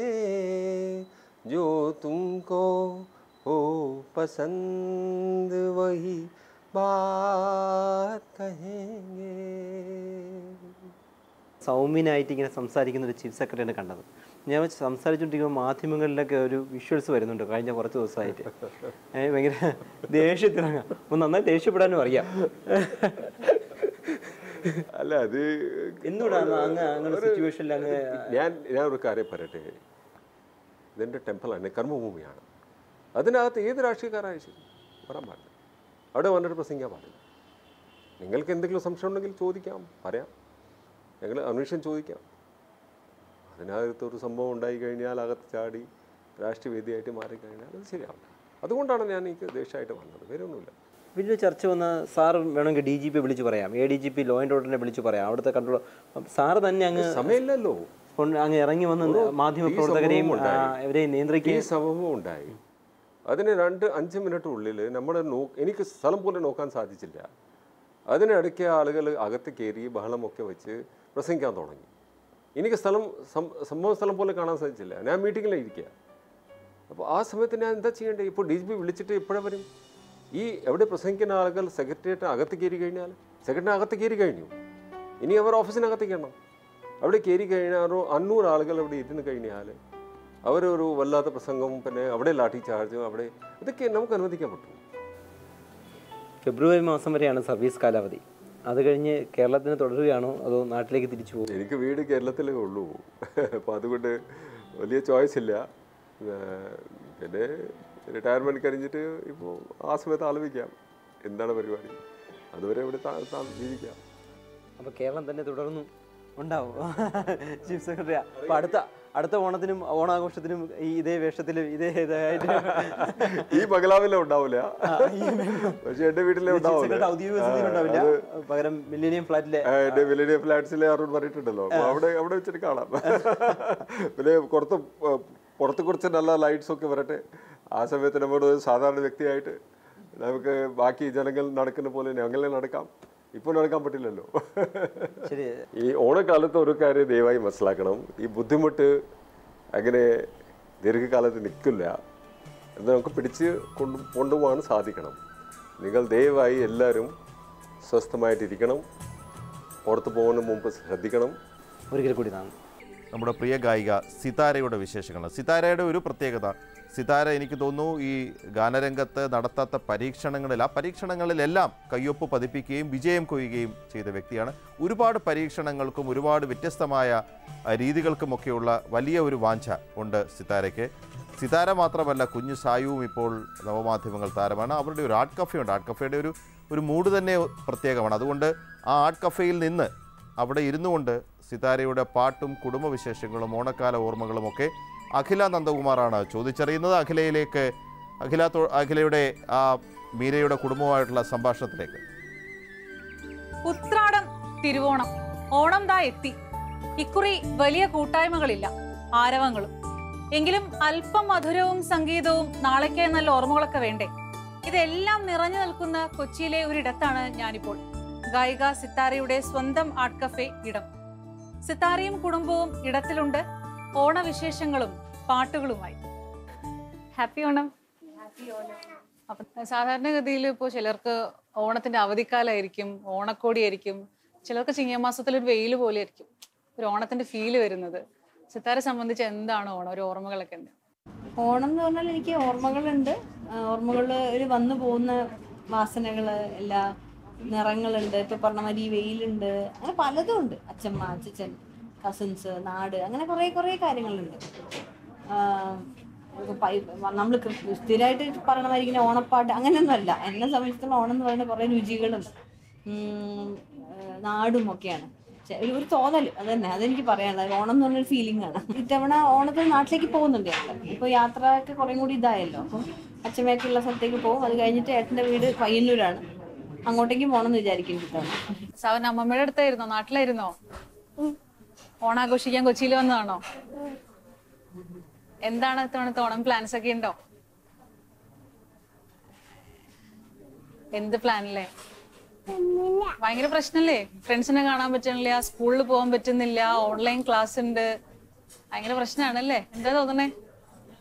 जो तुमको हो पसंद वही बात कहेंगे സൗമ്യനായിട്ട് ഇങ്ങനെ സംസാരിക്കുന്ന ഒരു ചീഫ് സെക്രട്ടറിയാണ് കണ്ടത് ഞാൻ വെച്ച് സംസാരിച്ചുകൊണ്ടിരിക്കുമ്പോൾ മാധ്യമങ്ങളിലൊക്കെ ഒരു വിഷ്വൽസ് വരുന്നുണ്ട് കഴിഞ്ഞ കുറച്ച് ദിവസമായിട്ട് ഏ, ഭയങ്കര ദേഷ്യത്തിലാണ് ഒന്ന് നന്നായി ദേഷ്യപ്പെടാനും അറിയാം അല്ല അത് എന്തുകൊണ്ടാണ് അങ്ങ് അങ്ങനെ സിറ്റുവേഷനിൽ അങ്ങ് ഞാൻ ഞാൻ ഒരു കാര്യം പറയട്ടെ ഇതെൻ്റെ ടെമ്പിളാണ് കർമ്മഭൂമിയാണ് അതിനകത്ത് ഏത് രാഷ്ട്രീയക്കാരായ ശരി വരാൻ പാടില്ല അവിടെ വന്നിട്ട് പ്രസംഗിക്കാൻ പാടില്ല നിങ്ങൾക്ക് എന്തെങ്കിലും സംശയം ഉണ്ടെങ്കിൽ ചോദിക്കാം പറയാം ഞങ്ങൾ അന്വേഷണം ചോദിക്കാം അതിനകത്ത് ഒരു സംഭവം ഉണ്ടായി കഴിഞ്ഞാൽ അകത്ത് ചാടി രാഷ്ട്രീയവേദിയായിട്ട് മാറിക്കഴിഞ്ഞാൽ അത് ശരിയാവില്ല അതുകൊണ്ടാണ് ഞാൻ എനിക്ക് ദേഷ്യമായിട്ട് വന്നത് വേറെ ഒന്നുമില്ല വലിയ ചർച്ച വന്ന സാർ വേണമെങ്കിൽ ഡി ജി പി വിളിച്ച് പറയാം A D G P law and ഓർഡറിനെ വിളിച്ച് പറയാം അവിടുത്തെ കൺട്രോൾ സാറ് തന്നെ അങ്ങ് സമയമില്ലല്ലോ കൊണ്ട് അങ്ങ് ഇറങ്ങി വന്ന് മാധ്യമ ഈ പ്രവർത്തകരെയും സംഭവം ഉണ്ടായി. ആ, ഇവരെയും ഈ നിയന്ത്രിക്കുകയും സംഭവം ഉണ്ടായി അതിന് രണ്ട് അഞ്ച് മിനിറ്റുള്ളിൽ നമ്മുടെ നോ എനിക്ക് സ്ഥലം പോലും നോക്കാൻ സാധിച്ചില്ല അതിനിടയ്ക്ക് ആളുകൾ അകത്ത് കയറി ബഹളമൊക്കെ വെച്ച് പ്രസംഗിക്കാൻ തുടങ്ങി എനിക്ക് സ്ഥലം സം- സംഭവ സ്ഥലം പോലെ കാണാൻ സാധിച്ചില്ല ഞാൻ മീറ്റിങ്ങിലാണ് ഇരിക്കുക അപ്പോൾ ആ സമയത്ത് ഞാൻ എന്താ ചെയ്യേണ്ടത് ഇപ്പോൾ ഡി ജി പി വിളിച്ചിട്ട് എപ്പോഴാ വരും ഈ എവിടെ പ്രസംഗിക്കുന്ന ആളുകൾ സെക്രട്ടേറിയറ്റ് അകത്ത് കയറി കഴിഞ്ഞാൽ സെക്രട്ടറി അകത്ത് കയറി കഴിഞ്ഞു ഇനി അവർ ഓഫീസിനകത്ത് കയറണം അവിടെ കയറി കഴിഞ്ഞാൽ അഞ്ഞൂറ് ആളുകൾ അവിടെ ഇരുന്ന് കഴിഞ്ഞാൽ അവരൊരു വല്ലാത്ത പ്രസംഗവും പിന്നെ അവിടെ ലാഠി ചാർജും അവിടെ ഇതൊക്കെ നമുക്ക് അനുവദിക്കാൻ പറ്റും ഫെബ്രുവരി മാസം വരെയാണ് സർവീസ് കാലാവധി അത് കഴിഞ്ഞ് കേരളത്തിന് തുടരുകയാണോ അതോ നാട്ടിലേക്ക് തിരിച്ചു പോകും എനിക്ക് വീട് കേരളത്തിലേ ഉള്ളൂ അപ്പോൾ അതുകൊണ്ട് വലിയ ചോയ്സ് ഇല്ല ഏർ പിന്നെ റിട്ടയർമെൻറ്റ് കഴിഞ്ഞിട്ട് ഇപ്പോൾ ആ സമയത്ത് ആലോചിക്കാം എന്താണ് പരിപാടി അതുവരെ ഇവിടെ താ- താ- ജീവിക്കാം അപ്പോൾ കേരളം തന്നെ തുടർന്നു ഉണ്ടാവും ചീഫ് സെക്രട്ടറി അപ്പൊ അടുത്ത അടുത്ത ഓണത്തിനും ഓണാഘോഷത്തിനും ഈ ഇതേ വേഷത്തിൽ ഇതേ ഇതായിട്ട് ഈ ബംഗ്ലാവിലെ ഉണ്ടാവില്ല പക്ഷെ എന്റെ വീട്ടിലെ ചീഫ് ഉണ്ടാവില്ല സെക്രട്ടറി ഔദ്യോഗിക വസതിയിൽ ഉണ്ടാവില്ല പകരം മില്ലേനിയം ഫ്ലാറ്റിലെ ആ, എന്റെ മില്ലേനിയം ഫ്ലാറ്റ്സിലെ അരുൺ പറഞ്ഞിട്ടുണ്ടല്ലോ അപ്പൊ അവിടെ അവിടെ വെച്ചിട്ട് കാണാം പിന്നെ പുറത്ത് പ- പുറത്ത് കുറച്ച് നല്ല ലൈറ്റ്സ് ഒക്കെ വരട്ടെ ആ സമയത്ത് നമ്മുടെ ഒരു സാധാരണ വ്യക്തിയായിട്ട് നമുക്ക് ബാക്കി ജനങ്ങൾ നടക്കുന്ന പോലെ ഞങ്ങളെ നടക്കാം ഇപ്പോൾ നടക്കാൻ പറ്റില്ലല്ലോ ശരി ഈ ഓണക്കാലത്ത് ഒരു കാര്യം ദയവായി മനസ്സിലാക്കണം ഈ ബുദ്ധിമുട്ട് അങ്ങനെ ദീർഘകാലത്ത് നിൽക്കില്ല അത് നമുക്ക് പിടിച്ച് കൊണ്ടു കൊണ്ടുപോകാൻ സാധിക്കണം നിങ്ങൾ ദയവായി എല്ലാവരും സ്വസ്ഥമായിട്ടിരിക്കണം പുറത്ത് പോകുന്നതിന് മുമ്പ് ശ്രദ്ധിക്കണം ഒരിക്കൽ കൂടി നന്ദി നമ്മുടെ പ്രിയ ഗായിക സിതാരയുടെ വിശേഷങ്ങൾ സിതാരയുടെ ഒരു പ്രത്യേകത സിതാര എനിക്ക് തോന്നുന്നു ഈ ഗാനരംഗത്ത് നടത്താത്ത പരീക്ഷണങ്ങളിൽ ആ പരീക്ഷണങ്ങളിലെല്ലാം കയ്യൊപ്പ് പതിപ്പിക്കുകയും വിജയം കൊയ്യുകയും ചെയ്ത വ്യക്തിയാണ് ഒരുപാട് പരീക്ഷണങ്ങൾക്കും ഒരുപാട് വ്യത്യസ്തമായ ആ, രീതികൾക്കുമൊക്കെയുള്ള വലിയ ഒരു വാഞ്ച ഉണ്ട് സിതാരയ്ക്ക് സിതാര മാത്രമല്ല കുഞ്ഞു സായുവും ഇപ്പോൾ നവമാധ്യമങ്ങൾ താരമാണ് അവരുടെ ഒരു ആർട്ട് കഫേ ഉണ്ട് ആർട്ട് കഫേയുടെ ഒരു ഒരു മൂഡ് തന്നെ പ്രത്യേകമാണ് അതുകൊണ്ട് ആ ആർട്ട് കഫേയിൽ നിന്ന് അവിടെ ഇരുന്നു കൊണ്ട് സിതാരയുടെ പാട്ടും കുടുംബവിശേഷങ്ങളും ഓണക്കാല ഓർമ്മകളും ഒക്കെ അഖില നന്ദകുമാറാണ് ചോദിച്ചറിയുന്നത് അഖിലയിലേക്ക് അഖില തൊ- അഖിലയുടെ ആ മീരയുടെ കുടുംബമായിട്ടുള്ള സംഭാഷണത്തിലേക്ക് ഉത്രാടം തിരുവോണം ഓണം ദാ എത്തി ഇക്കുറി വലിയ കൂട്ടായ്മകളില്ല ആരവങ്ങളും എങ്കിലും അല്പം മധുരവും സംഗീതവും നാളേക്കായി നല്ല ഓർമ്മകളൊക്കെ വേണ്ടേ ഇതെല്ലാം നിറഞ്ഞു നിൽക്കുന്ന കൊച്ചിയിലെ ഒരിടത്താണ് ഞാനിപ്പോൾ ഗായിക സിത്താരയുടെ സ്വന്തം ആർട്ട് കഫേ ഇടം സിത്താരയും കുടുംബവും ഇടത്തിലുണ്ട് ഓണവിശേഷങ്ങളും പാട്ടുകളുമായി ഹാപ്പി ഓണം അപ്പൊ സാധാരണഗതിയിൽ ഇപ്പോൾ ചിലർക്ക് ഓണത്തിന്റെ അവധിക്കാലമായിരിക്കും ഓണക്കോടിയായിരിക്കും ചിലർക്ക് ചിങ്ങമാസത്തിൽ ഒരു വെയിൽ പോലെ ആയിരിക്കും ഒരു ഓണത്തിന്റെ ഫീല് വരുന്നത് സിത്താരെ സംബന്ധിച്ച് എന്താണ് ഓണം ഒരു ഓർമ്മകളൊക്കെ ഉണ്ട് ഓണം എന്ന് പറഞ്ഞാൽ എനിക്ക് ഓർമ്മകളുണ്ട് ഓർമ്മകൾ ഒരു വന്നു പോകുന്ന വാസനകൾ എല്ലാ നിറങ്ങളുണ്ട് ഇപ്പൊ പറഞ്ഞ മാതിരി ഈ വെയിലുണ്ട് അങ്ങനെ പലതും ഉണ്ട് അച്ഛമ്മ അച്ഛൻ കസിൻസ് നാട് അങ്ങനെ കുറേ കുറേ കാര്യങ്ങളുണ്ട് നമ്മൾ സ്ഥിരമായിട്ട് പറയണ മാതിരി ഇങ്ങനെ ഓണപ്പാട്ട് അങ്ങനെയൊന്നും അല്ല എന്നെ സംബന്ധിച്ചിടത്തോളം ഓണം എന്ന് പറയുന്ന കുറേ രുചികളും ഉം, ഏഹ് നാടും ഒക്കെയാണ് ചെ- ഒരു ഒരു തോന്നൽ അത് തന്നെ അതെനിക്ക് പറയാനുള്ളത് ഓണം എന്ന് പറഞ്ഞൊരു ഫീലിംഗ് ആണ് ഇത്തവണ ഓണത്തിന് നാട്ടിലേക്ക് പോകുന്നുണ്ട് ഞങ്ങൾ ഇപ്പോൾ യാത്ര ഒക്കെ കുറേ കൂടി ഇതായല്ലോ അപ്പം അച്ഛമ്മയൊക്കെയുള്ള സ്ഥലത്തേക്ക് പോകും അത് കഴിഞ്ഞിട്ട് ഏട്ടൻ്റെ വീട് പയ്യന്നൂരാണ് അങ്ങോട്ടേക്ക് പോകണമെന്ന് വിചാരിക്കുന്നു ഇത്തവണ സാധാരണ അമ്മമ്മയുടെ അടുത്തായിരുന്നോ നാട്ടിലായിരുന്നോ ഓണാഘോഷിക്കാൻ കൊച്ചിയിൽ വന്നതാണോ എന്താണ് ഇത്തവണത്തെ ഓണം പ്ലാൻസ് ഒക്കെ ഉണ്ടോ എന്ത് പ്ലാനല്ലേ ഭയങ്കര പ്രശ്നല്ലേ ഫ്രണ്ട്സിനെ കാണാൻ പറ്റുന്നില്ല സ്കൂളിൽ പോകാൻ പറ്റുന്നില്ല ഓൺലൈൻ ക്ലാസ് ഉണ്ട് ഭയങ്കര പ്രശ്നമാണല്ലേ എന്താ തോന്നണേ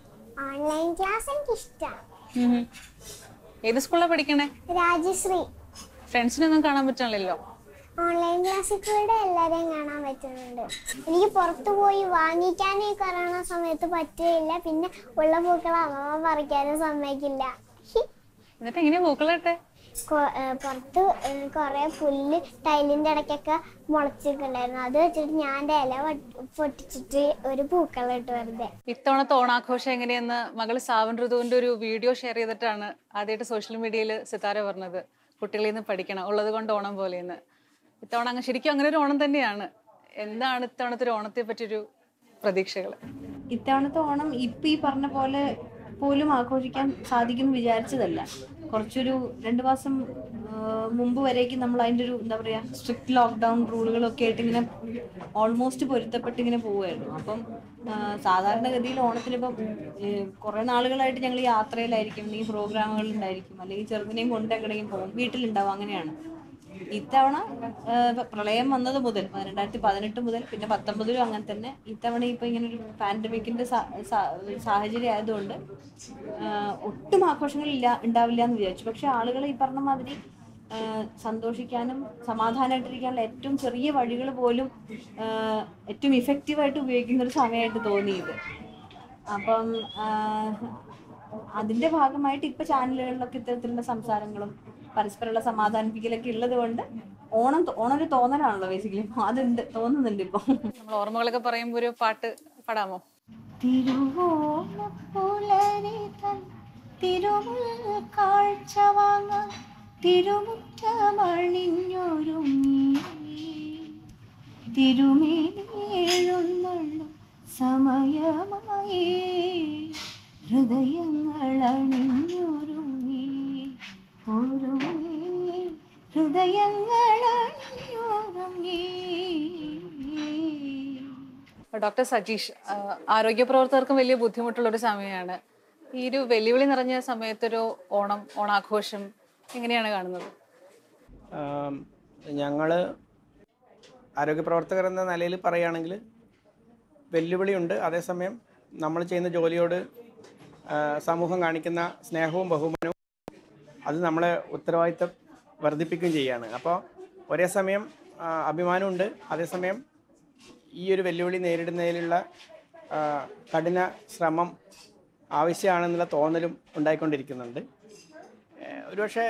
ഓൺലൈൻ ക്ലാസ് എനിക്ക് ഇഷ്ടമാണ് ഉം. ഏത് സ്കൂളിലാണ് പഠിക്കണേ രാജശ്രീ ഫ്രണ്ട്സിനൊന്നും കാണാൻ പറ്റണില്ലല്ലോ ഓൺലൈൻ ക്ലാസ്സിൽ കൂടെ എല്ലാരെയും കാണാൻ പറ്റുന്നുണ്ട് എനിക്ക് പുറത്തു പോയി വാങ്ങിക്കാൻ ഈ കൊറോണ സമയത്ത് പറ്റുകയില്ല പിന്നെ ഉള്ള പൂക്കൾ അമ്മ പറിക്കാനും സമ്മതിക്കില്ല എന്നിട്ട് എങ്ങനെയാ പൂക്കളിട്ടെ കൊ- ഏ, പുറത്ത് കുറെ പുല്ല് ടൈലിന്റെ ഇടയ്ക്കൊക്കെ മുളച്ചിട്ടുണ്ടായിരുന്നു അത് വെച്ചിട്ട് ഞാൻ എൻ്റെ ഇല പൊട്ടി- പൊട്ടിച്ചിട്ട് ഒരു പൂക്കളിട്ട് വെറുതെ ഇത്തവണത്തെ ഓണാഘോഷം എങ്ങനെയെന്ന് മകൾ സാവൻ ഋതുവിന്റെ ഒരു വീഡിയോ ഷെയർ ചെയ്തിട്ടാണ് ആദ്യമായിട്ട് സോഷ്യൽ മീഡിയയിൽ സിതാര പറഞ്ഞത് കുട്ടികളിൽ നിന്ന് പഠിക്കണം ഉള്ളത് കൊണ്ട് ഓണം പോലെയെന്ന് ഇത്തവണ അങ്ങ് ശരിക്കും അങ്ങനെ ഒരു ഓണം തന്നെയാണ് എന്താണ് ഇത്തവണത്തെ ഒരു ഓണത്തെ പറ്റിയൊരു പ്രതീക്ഷകൾ ഇത്തവണത്തെ ഓണം ഇപ്പം ഈ പറഞ്ഞ പോലെ പോലും ആഘോഷിക്കാൻ സാധിക്കും വിചാരിച്ചതല്ല കുറച്ചൊരു രണ്ട് മാസം ആ, മുമ്പ് വരേക്കും നമ്മൾ അതിൻ്റെ ഒരു എന്താ പറയുക സ്ട്രിക്റ്റ് ലോക്ക്ഡൗൺ റൂളുകളൊക്കെ ആയിട്ട് ഇങ്ങനെ ഓൾമോസ്റ്റ് പൊരുത്തപ്പെട്ട് ഇങ്ങനെ പോവുമായിരുന്നു അപ്പം ആ, സാധാരണഗതിയിൽ ഓണത്തിനിപ്പം കുറേ നാളുകളായിട്ട് ഞങ്ങൾ യാത്രയിലായിരിക്കും അല്ലെങ്കിൽ പ്രോഗ്രാമുകളിലുണ്ടായിരിക്കും അല്ലെങ്കിൽ ചെറുതിനെയും കൊണ്ട് എങ്ങനെയും പോകും വീട്ടിലുണ്ടാവും അങ്ങനെയാണ് ഇത്തവണ ആ, ഇപ്പൊ പ്രളയം വന്നത് മുതൽ രണ്ടായിരത്തി പതിനെട്ട് മുതൽ പിന്നെ പത്തൊമ്പതിലും അങ്ങനെ തന്നെ ഇത്തവണ ഇപ്പൊ ഇങ്ങനെ ഒരു പാൻഡമിക്കിന്റെ സാഹചര്യം ആയതുകൊണ്ട് ആ, ഒട്ടും ആഘോഷങ്ങളില്ല ഉണ്ടാവില്ല എന്ന് വിചാരിച്ചു പക്ഷെ ആളുകൾ ഈ പറഞ്ഞ മാതിരി ആ, സന്തോഷിക്കാനും സമാധാനമായിട്ടിരിക്കാനുള്ള ഏറ്റവും ചെറിയ വഴികൾ പോലും ആ, ഏറ്റവും ഇഫക്റ്റീവായിട്ട് ഉപയോഗിക്കുന്ന ഒരു സമയമായിട്ട് തോന്നി ഇത് അപ്പം ആ, അതിന്റെ ഭാഗമായിട്ട് ഇപ്പൊ ചാനലുകളിലൊക്കെ ഇത്തരത്തിലുള്ള സംസാരങ്ങളും പരസ്പരമുള്ള സമാധാനിപ്പിക്കലൊക്കെ ഉള്ളത് കൊണ്ട് ഓണം തോ- ഓണം ഒരു തോന്നലാണല്ലോ ബേസിക്കലി അതുണ്ട് തോന്നുന്നുണ്ട് ഇപ്പൊ നമ്മൾ ഓർമ്മകളൊക്കെ പറയുമ്പോൾ ഒരു പാട്ട് പാടാമോ തിരുവോണപ്പുലരി തൻ തിരുമുൽ കാഴ്ച വാങ്ങാൻ തിരുമുറ്റമണിഞ്ഞൊരുങ്ങി തിരുമേനിയെഴുന്നള്ളും സമയമായി ഹൃദയങ്ങൾ അണിഞ്ഞൊരുങ്ങി ഒരുങ്ങി ഹൃദയങ്ങൾ അണിഞ്ഞൊരുങ്ങി ഡോക്ടർ സജീഷ് ആ, ആരോഗ്യ പ്രവർത്തകർക്കും വലിയ ബുദ്ധിമുട്ടുള്ള ഒരു സമയമാണ് ഈ ഒരു വെല്ലുവിളി നിറഞ്ഞ സമയത്തൊരു ഓണം ഓണാഘോഷം എങ്ങനെയാണ് കാണുന്നത് ഞങ്ങൾ ആരോഗ്യപ്രവർത്തകർ എന്ന നിലയിൽ പറയുകയാണെങ്കിൽ വെല്ലുവിളിയുണ്ട് അതേസമയം നമ്മൾ ചെയ്യുന്ന ജോലിയോട് ആ, സമൂഹം കാണിക്കുന്ന സ്നേഹവും ബഹുമാനവും അത് നമ്മളെ ഉത്തരവാദിത്തം വർദ്ധിപ്പിക്കുകയും ചെയ്യുകയാണ് അപ്പോൾ ഒരേ സമയം ആ, അഭിമാനമുണ്ട് അതേസമയം ഈ ഒരു വെല്ലുവിളി നേരിടുന്നതിലുള്ള ആ, കഠിന ശ്രമം ആവശ്യമാണെന്നുള്ള തോന്നലും ഉണ്ടായിക്കൊണ്ടിരിക്കുന്നുണ്ട് ഏഹ് ഒരുപക്ഷെ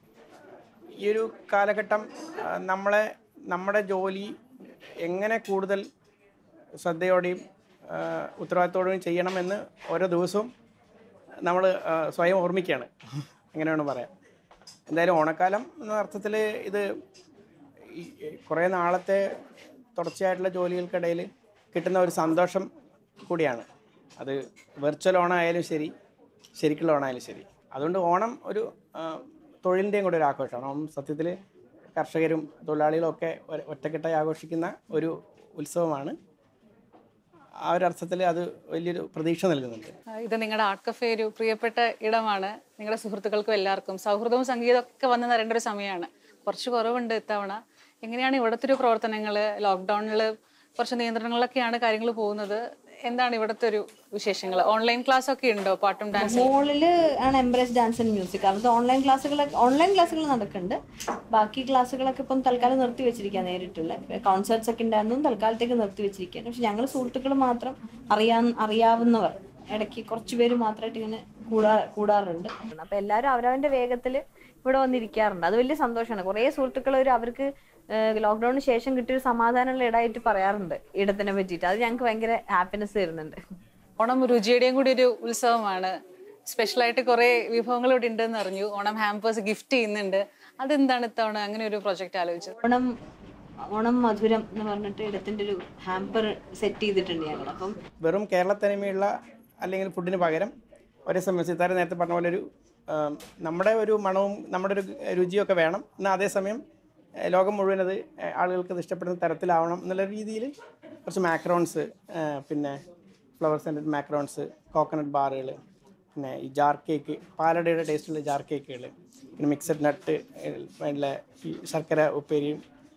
ഈ ഒരു കാലഘട്ടം ആ, നമ്മളെ നമ്മുടെ ജോലി എങ്ങനെ കൂടുതൽ ശ്രദ്ധയോടെയും ആ, ഉത്തരവാദിത്തോടെയും ചെയ്യണമെന്ന് ഓരോ ദിവസവും നമ്മൾ സ്വയം ഓർമ്മിക്കുകയാണ് അങ്ങനെ വേണം പറയാം എന്തായാലും ഓണക്കാലം എന്ന അർത്ഥത്തിൽ ഇത് ഈ കുറേ നാളത്തെ തുടർച്ചയായിട്ടുള്ള ജോലികൾക്കിടയിൽ കിട്ടുന്ന ഒരു സന്തോഷം കൂടിയാണ് അത് വെർച്വൽ ഓണമായാലും ശരി ശരിക്കുള്ള ഓണമായാലും ശരി അതുകൊണ്ട് ഓണം ഒരു ആ, തൊഴിലിൻ്റെയും കൂടെ ഒരു ആഘോഷമാണ് ഓണം സത്യത്തിൽ കർഷകരും തൊഴിലാളികളും ഒക്കെ ഒ- ഒറ്റക്കെട്ടായി ആഘോഷിക്കുന്ന ഒരു ഉത്സവമാണ് ആ ഒരു അർത്ഥത്തിൽ അത് വലിയൊരു പ്രതീക്ഷ നൽകുന്നുണ്ട് ആ, ഇത് നിങ്ങളുടെ ആർട്ട് കഫേ ഒരു പ്രിയപ്പെട്ട ഇടമാണ് നിങ്ങളുടെ സുഹൃത്തുക്കൾക്കും എല്ലാവർക്കും സൗഹൃദവും സംഗീതവും ഒക്കെ വന്ന് നിറയേണ്ട ഒരു സമയമാണ് കുറച്ച് കുറവുണ്ട് ഇത്തവണ എങ്ങനെയാണ് ഇവിടുത്തെ ഒരു പ്രവർത്തനങ്ങൾ ലോക്ക്ഡൗണിൽ കുറച്ച് നിയന്ത്രണങ്ങളൊക്കെയാണ് കാര്യങ്ങൾ പോകുന്നത് എന്താണ് ഇവിടുത്തെ ഒരു വിശേഷങ്ങൾ ഓൺലൈൻ ക്ലാസ് ഒക്കെ ഉണ്ടോ പാട്ടും ഡാൻസും മോളില് ആണ് എംബ്രേസ് ഡാൻസ് ആൻഡ് മ്യൂസിക് അവിടുത്തെ ഓൺലൈൻ ക്ലാസ്സുകൾ ഓൺലൈൻ ക്ലാസ്സുകൾ നടക്കുന്നുണ്ട് ബാക്കി ക്ലാസ്സുകളൊക്കെ ഇപ്പം തൽക്കാലം നിർത്തി വെച്ചിരിക്കുക നേരിട്ടുള്ള കോൺസേർട്സ് ഒക്കെ ഉണ്ടായിരുന്നു തൽക്കാലത്തേക്ക് നിർത്തി വെച്ചിരിക്കുകയാണ് പക്ഷെ ഞങ്ങൾ സുഹൃത്തുക്കൾ മാത്രം അറിയാൻ അറിയാവുന്നവർ ഇടയ്ക്ക് കുറച്ച് പേര് മാത്രമായിട്ട് ഇങ്ങനെ കൂടാ കൂടാറുണ്ട് അപ്പൊ എല്ലാവരും അവരവന്റെ വേഗത്തിൽ ഇവിടെ വന്നിരിക്കാറുണ്ട് അത് വലിയ സന്തോഷമാണ് കുറേ സുഹൃത്തുക്കൾ ഒരു അവർക്ക് ലോക്ക്ഡൌണിന് ശേഷം കിട്ടിയ ഒരു സമാധാനമുള്ള ഇടമായിട്ട് പറയാറുണ്ട് ഇടത്തിനെ പറ്റിയിട്ട് അത് ഞങ്ങൾക്ക് ഭയങ്കര ഹാപ്പിനെസ് തരുന്നുണ്ട് ഓണം രുചിയുടെയും കൂടി ഒരു ഉത്സവമാണ് സ്പെഷ്യലായിട്ട് കുറേ വിഭവങ്ങൾ ഇവിടെ ഉണ്ടെന്ന് അറിഞ്ഞു ഓണം ഹാമ്പേഴ്സ് ഗിഫ്റ്റ് ചെയ്യുന്നുണ്ട് അതെന്താണ് ഇത്തവണ അങ്ങനെ ഒരു പ്രൊജക്റ്റ് ആലോചിച്ചത് ഓണം ഓണം മധുരം എന്ന് പറഞ്ഞിട്ട് ഇടത്തിന്റെ ഒരു ഹാമ്പർ സെറ്റ് ചെയ്തിട്ടുണ്ട് ഞങ്ങൾ അപ്പം വെറും കേരളത്തനിമയുള്ള അല്ലെങ്കിൽ ഫുഡിന് പകരം ഒരേ സമയം സിത്താര നേരത്തെ പറഞ്ഞ പോലെ ഒരു ആം, നമ്മുടെ ഒരു മണവും നമ്മുടെ ഒരു രുചിയൊക്കെ വേണം എന്നാൽ അതേസമയം ഏഹ്, ലോകം മുഴുവൻ അത് ഏഹ്, ആളുകൾക്ക് ഇത് ഇഷ്ടപ്പെടുന്ന തരത്തിലാവണം എന്നുള്ള രീതിയിൽ കുറച്ച് മാക്രോൺസ് പിന്നെ ഫ്ലവർ സെൻറ്റഡ് മാക്രോൺസ് കോക്കനട്ട് ബാറുകൾ പിന്നെ ഈ ജാർ കേക്ക് പാലടയുടെ ടേസ്റ്റുള്ള ജാർ കേക്കുകൾ പിന്നെ മിക്സഡ് നട്ട് അതിലെ ഈ ശർക്കര ഉപ്പേരിയും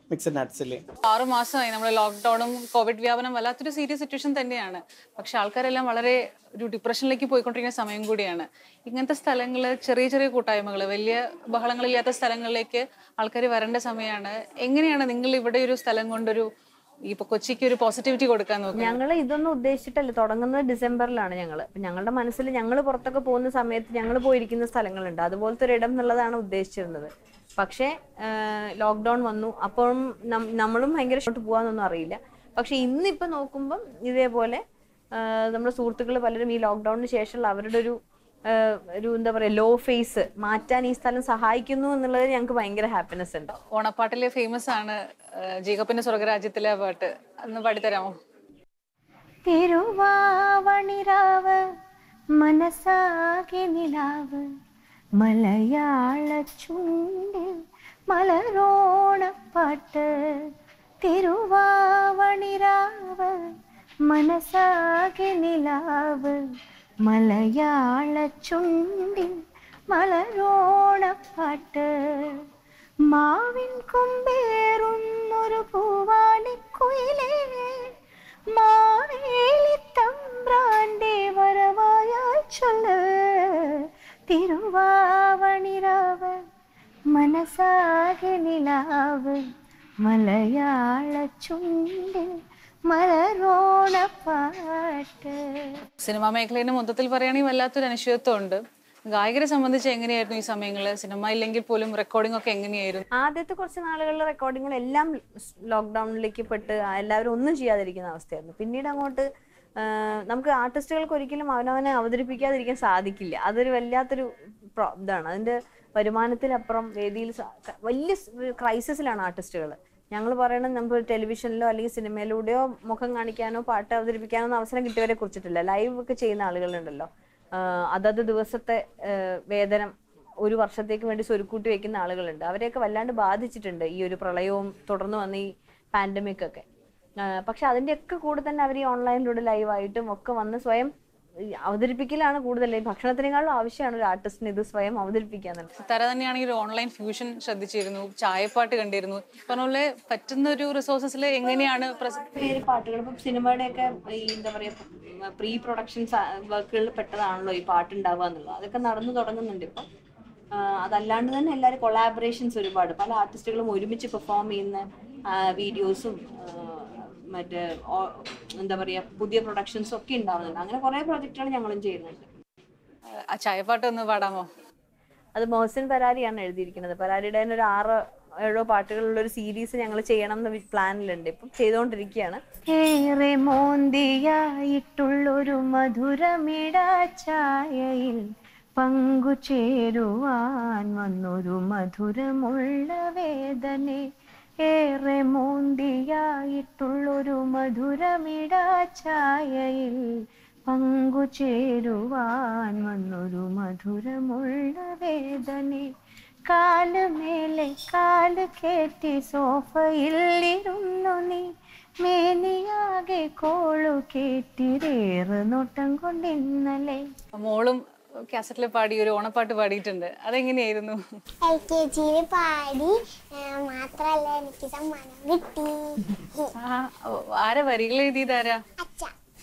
മിക്സഡ് നട്ട്സിൽ ആറ് മാസമായി നമ്മൾ ലോക്ക്ഡൌണും കോവിഡ് വ്യാപനം വല്ലാത്തൊരു സീരിയസ് സിറ്റുവേഷൻ തന്നെയാണ് പക്ഷെ ആൾക്കാരെല്ലാം വളരെ ഒരു ഡിപ്രഷനിലേക്ക് പോയിക്കൊണ്ടിരിക്കുന്ന സമയം കൂടിയാണ് ഇങ്ങനത്തെ സ്ഥലങ്ങൾ ചെറിയ ചെറിയ കൂട്ടായ്മകൾ വലിയ ബഹളങ്ങളില്ലാത്ത സ്ഥലങ്ങളിലേക്ക് ആൾക്കാർ വരേണ്ട സമയമാണ് എങ്ങനെയാണ് നിങ്ങൾ ഇവിടെ ഒരു സ്ഥലം കൊണ്ടൊരു ഇപ്പൊ കൊച്ചിക്ക് ഒരു പോസിറ്റിവിറ്റി കൊടുക്കാൻ നോക്കുന്നത് ഞങ്ങൾ ഇതൊന്നും ഉദ്ദേശിച്ചിട്ടല്ല തുടങ്ങുന്നത് ഡിസംബറിലാണ് ഞങ്ങൾ അപ്പം ഞങ്ങളുടെ മനസ്സിൽ ഞങ്ങൾ പുറത്തൊക്കെ പോകുന്ന സമയത്ത് ഞങ്ങൾ പോയിരിക്കുന്ന സ്ഥലങ്ങളുണ്ട് അതുപോലത്തെ ഒരു ഇടം എന്നുള്ളതാണ് ഉദ്ദേശിച്ചിരുന്നത് പക്ഷേ ലോക്ക്ഡൗൺ വന്നു അപ്പം നം- നമ്മളും ഭയങ്കര ഷോട്ട് പോകാനൊന്നും അറിയില്ല പക്ഷെ ഇന്നിപ്പോൾ നോക്കുമ്പം ഇതേപോലെ നമ്മുടെ സുഹൃത്തുക്കൾ പലരും ഈ ലോക്ക്ഡൗണിന് ശേഷമുള്ള അവരുടെ ഒരു ആ, ഒരു എന്താ പറയുക ലോ ഫേസ് മാറ്റാൻ ഈ സ്ഥലം സഹായിക്കുന്നു എന്നുള്ളത് ഞങ്ങൾക്ക് ഭയങ്കര ഹാപ്പിനെസ് ഉണ്ട് ഓണപ്പാട്ടിലെ ഫേമസ് ആണ് ആ, ജേക്കബിന്റെ സ്വർഗരാജ്യത്തിലെ ആ പാട്ട് അന്ന് പാടിത്തരാമോ തിരുവാവണിരാവ് മനസ്സാകെ നിലാവ് മലയാള ചുണ്ടിൽ മലരോണപ്പാട്ട് തിരുവാവണിരാവ് മനസ്സാകെ നിലാവ് മലയാള ചുണ്ടിൽ മലരോണപ്പാട്ട് മാവിൻ കൊമ്പേറുന്നൊരു പൂവാലിക്കുയിലേ മാവേലിത്തമ്പ്രാന്റെ വരവായാൽ ചൊല്ല് തിരുവാവണിരാവ് മനസ്സാകെ നിലാവ് മലയാള ചുണ്ടിൽ മലരോണപ്പാട്ട് സിനിമാ മേഖലയുടെ മൊത്തത്തിൽ പറയുകയാണെങ്കിൽ വല്ലാത്തൊരു അനിശ്ചിതത്വം ഉണ്ട് ഗായകരെ സംബന്ധിച്ച് എങ്ങനെയായിരുന്നു ഈ സമയങ്ങളിൽ സിനിമ ഇല്ലെങ്കിൽ പോലും റെക്കോർഡിംഗ് ഒക്കെ എങ്ങനെയായിരുന്നു ആദ്യത്തെ കുറച്ച് നാളുകളിലെ റെക്കോർഡിങ്ങുകൾ എല്ലാം ലോക്ക്ഡൗണിലേക്ക് പെട്ട് എല്ലാവരും ഒന്നും ചെയ്യാതിരിക്കുന്ന അവസ്ഥയായിരുന്നു പിന്നീട് അങ്ങോട്ട് ആ, നമുക്ക് ആർട്ടിസ്റ്റുകൾക്ക് ഒരിക്കലും അവനവനെ അവതരിപ്പിക്കാതിരിക്കാൻ സാധിക്കില്ല അതൊരു വല്ലാത്തൊരു പ്രോ- ഇതാണ് അതിന്റെ വരുമാനത്തിലപ്പുറം വേദിയിൽ സ- ക- വലിയ ക്രൈസിസിലാണ് ആർട്ടിസ്റ്റുകൾ ഞങ്ങൾ പറയണത് നമുക്ക് ടെലിവിഷനിലോ അല്ലെങ്കിൽ സിനിമയിലൂടെയോ മുഖം കാണിക്കാനോ പാട്ട് അവതരിപ്പിക്കാനോ ഒന്നും അവസരം കിട്ടിയവരെ കുറിച്ചിട്ടില്ല ലൈവ് ഒക്കെ ചെയ്യുന്ന ആളുകളുണ്ടല്ലോ ആ, അതത് ദിവസത്തെ ആ, വേതനം ഒരു വർഷത്തേക്ക് വേണ്ടി സ്വരുക്കൂട്ടി വെക്കുന്ന ആളുകളുണ്ട് അവരെയൊക്കെ വല്ലാണ്ട് ബാധിച്ചിട്ടുണ്ട് ഈ ഒരു പ്രളയവും തുടർന്ന് വന്ന ഈ പാൻഡമിക് ഒക്കെ ആ, പക്ഷെ അതിൻ്റെയൊക്കെ കൂടെ തന്നെ അവർ ഈ ഓൺലൈനിലൂടെ ലൈവായിട്ടും ഒക്കെ വന്ന് സ്വയം ഈ അവതരിപ്പിക്കലാണ് കൂടുതൽ ഈ ഭക്ഷണത്തിനേക്കാളും ആവശ്യമാണ് ഒരു ആർട്ടിസ്റ്റിന് ഇത് സ്വയം അവതരിപ്പിക്കുക എന്നുള്ളത് തര തന്നെയാണെങ്കിൽ ഓൺലൈൻ ഫ്യൂഷൻ ശ്രദ്ധിച്ചിരുന്നു ചായപ്പാട്ട് കണ്ടിരുന്നു പറഞ്ഞ പോലെ പറ്റുന്ന ഒരു റിസോഴ്സസിൽ എങ്ങനെയാണ് പ്രസ- പേര് പാട്ടുകൾ ഇപ്പം സിനിമയുടെ ഒക്കെ ഈ എന്താ പറയാ പ്രീ പ്രൊഡക്ഷൻ വർക്കുകളിൽ പെട്ടതാണല്ലോ ഈ പാട്ടുണ്ടാവുക എന്നുള്ളത് അതൊക്കെ നടന്നു തുടങ്ങുന്നുണ്ട് ഇപ്പം ആ, അതല്ലാണ്ട് തന്നെ എല്ലാവരും കൊളാബറേഷൻസ് ഒരുപാട് പല ആർട്ടിസ്റ്റുകളും ഒരുമിച്ച് പെർഫോം ചെയ്യുന്ന വീഡിയോസും മറ്റേ ഓ- എന്താ പറയാ പുതിയ പ്രൊഡക്ഷൻസും ഒക്കെ ഉണ്ടാവുന്നുണ്ട് അങ്ങനെ കുറേ പ്രോജക്റ്റുകൾ ഞങ്ങളും ചെയ്യുന്നുണ്ട് ആ ചായപ്പാട്ട് ഒന്ന് പാടാമോ അത് മോഹസിൻ പരാരിയാണ് എഴുതിയിരിക്കുന്നത് പരാരിയുടെ തന്നെ ഒരു ആറ് ഏഴോ പാട്ടുകളുള്ള ഒരു സീരീസ് ഞങ്ങൾ ചെയ്യണം എന്ന് പ്ലാനിലുണ്ട് ഇപ്പം ചെയ്തുകൊണ്ടിരിക്കുകയാണ് ഏറെ മോന്തിയായിട്ടുള്ളൊരു മധുരമിട ചായയിൽ പങ്കുചേരുവാൻ വന്നൊരു മധുരമുള്ള വേദനെ ഏറെ മോന്തിയായിട്ടുള്ളൊരു മധുരമിട ചായയിൽ പങ്കുചേരുവാൻ വന്നൊരു മധുരമുള്ള വേദനെ കാല് മേലെ കാല് കേറ്റി സോഫയിൽ ഇരുന്നു നീ മേനിയാകെ കോളു കേറ്റിരേറ് നോട്ടം കൊണ്ടിന്നലെ മോളും കാസറ്റിൽ പാടി ഒരു ഓണപ്പാട്ട് പാടിയിട്ടുണ്ട് അതെങ്ങനെയായിരുന്നു എൽ കെ ജിയിൽ പാടി ആ, മാത്രല്ല എനിക്ക് സമ്മാനം കിട്ടി ആ, ഓ, ആരാ വരികൾ എഴുതിയതാരാ അച്ഛ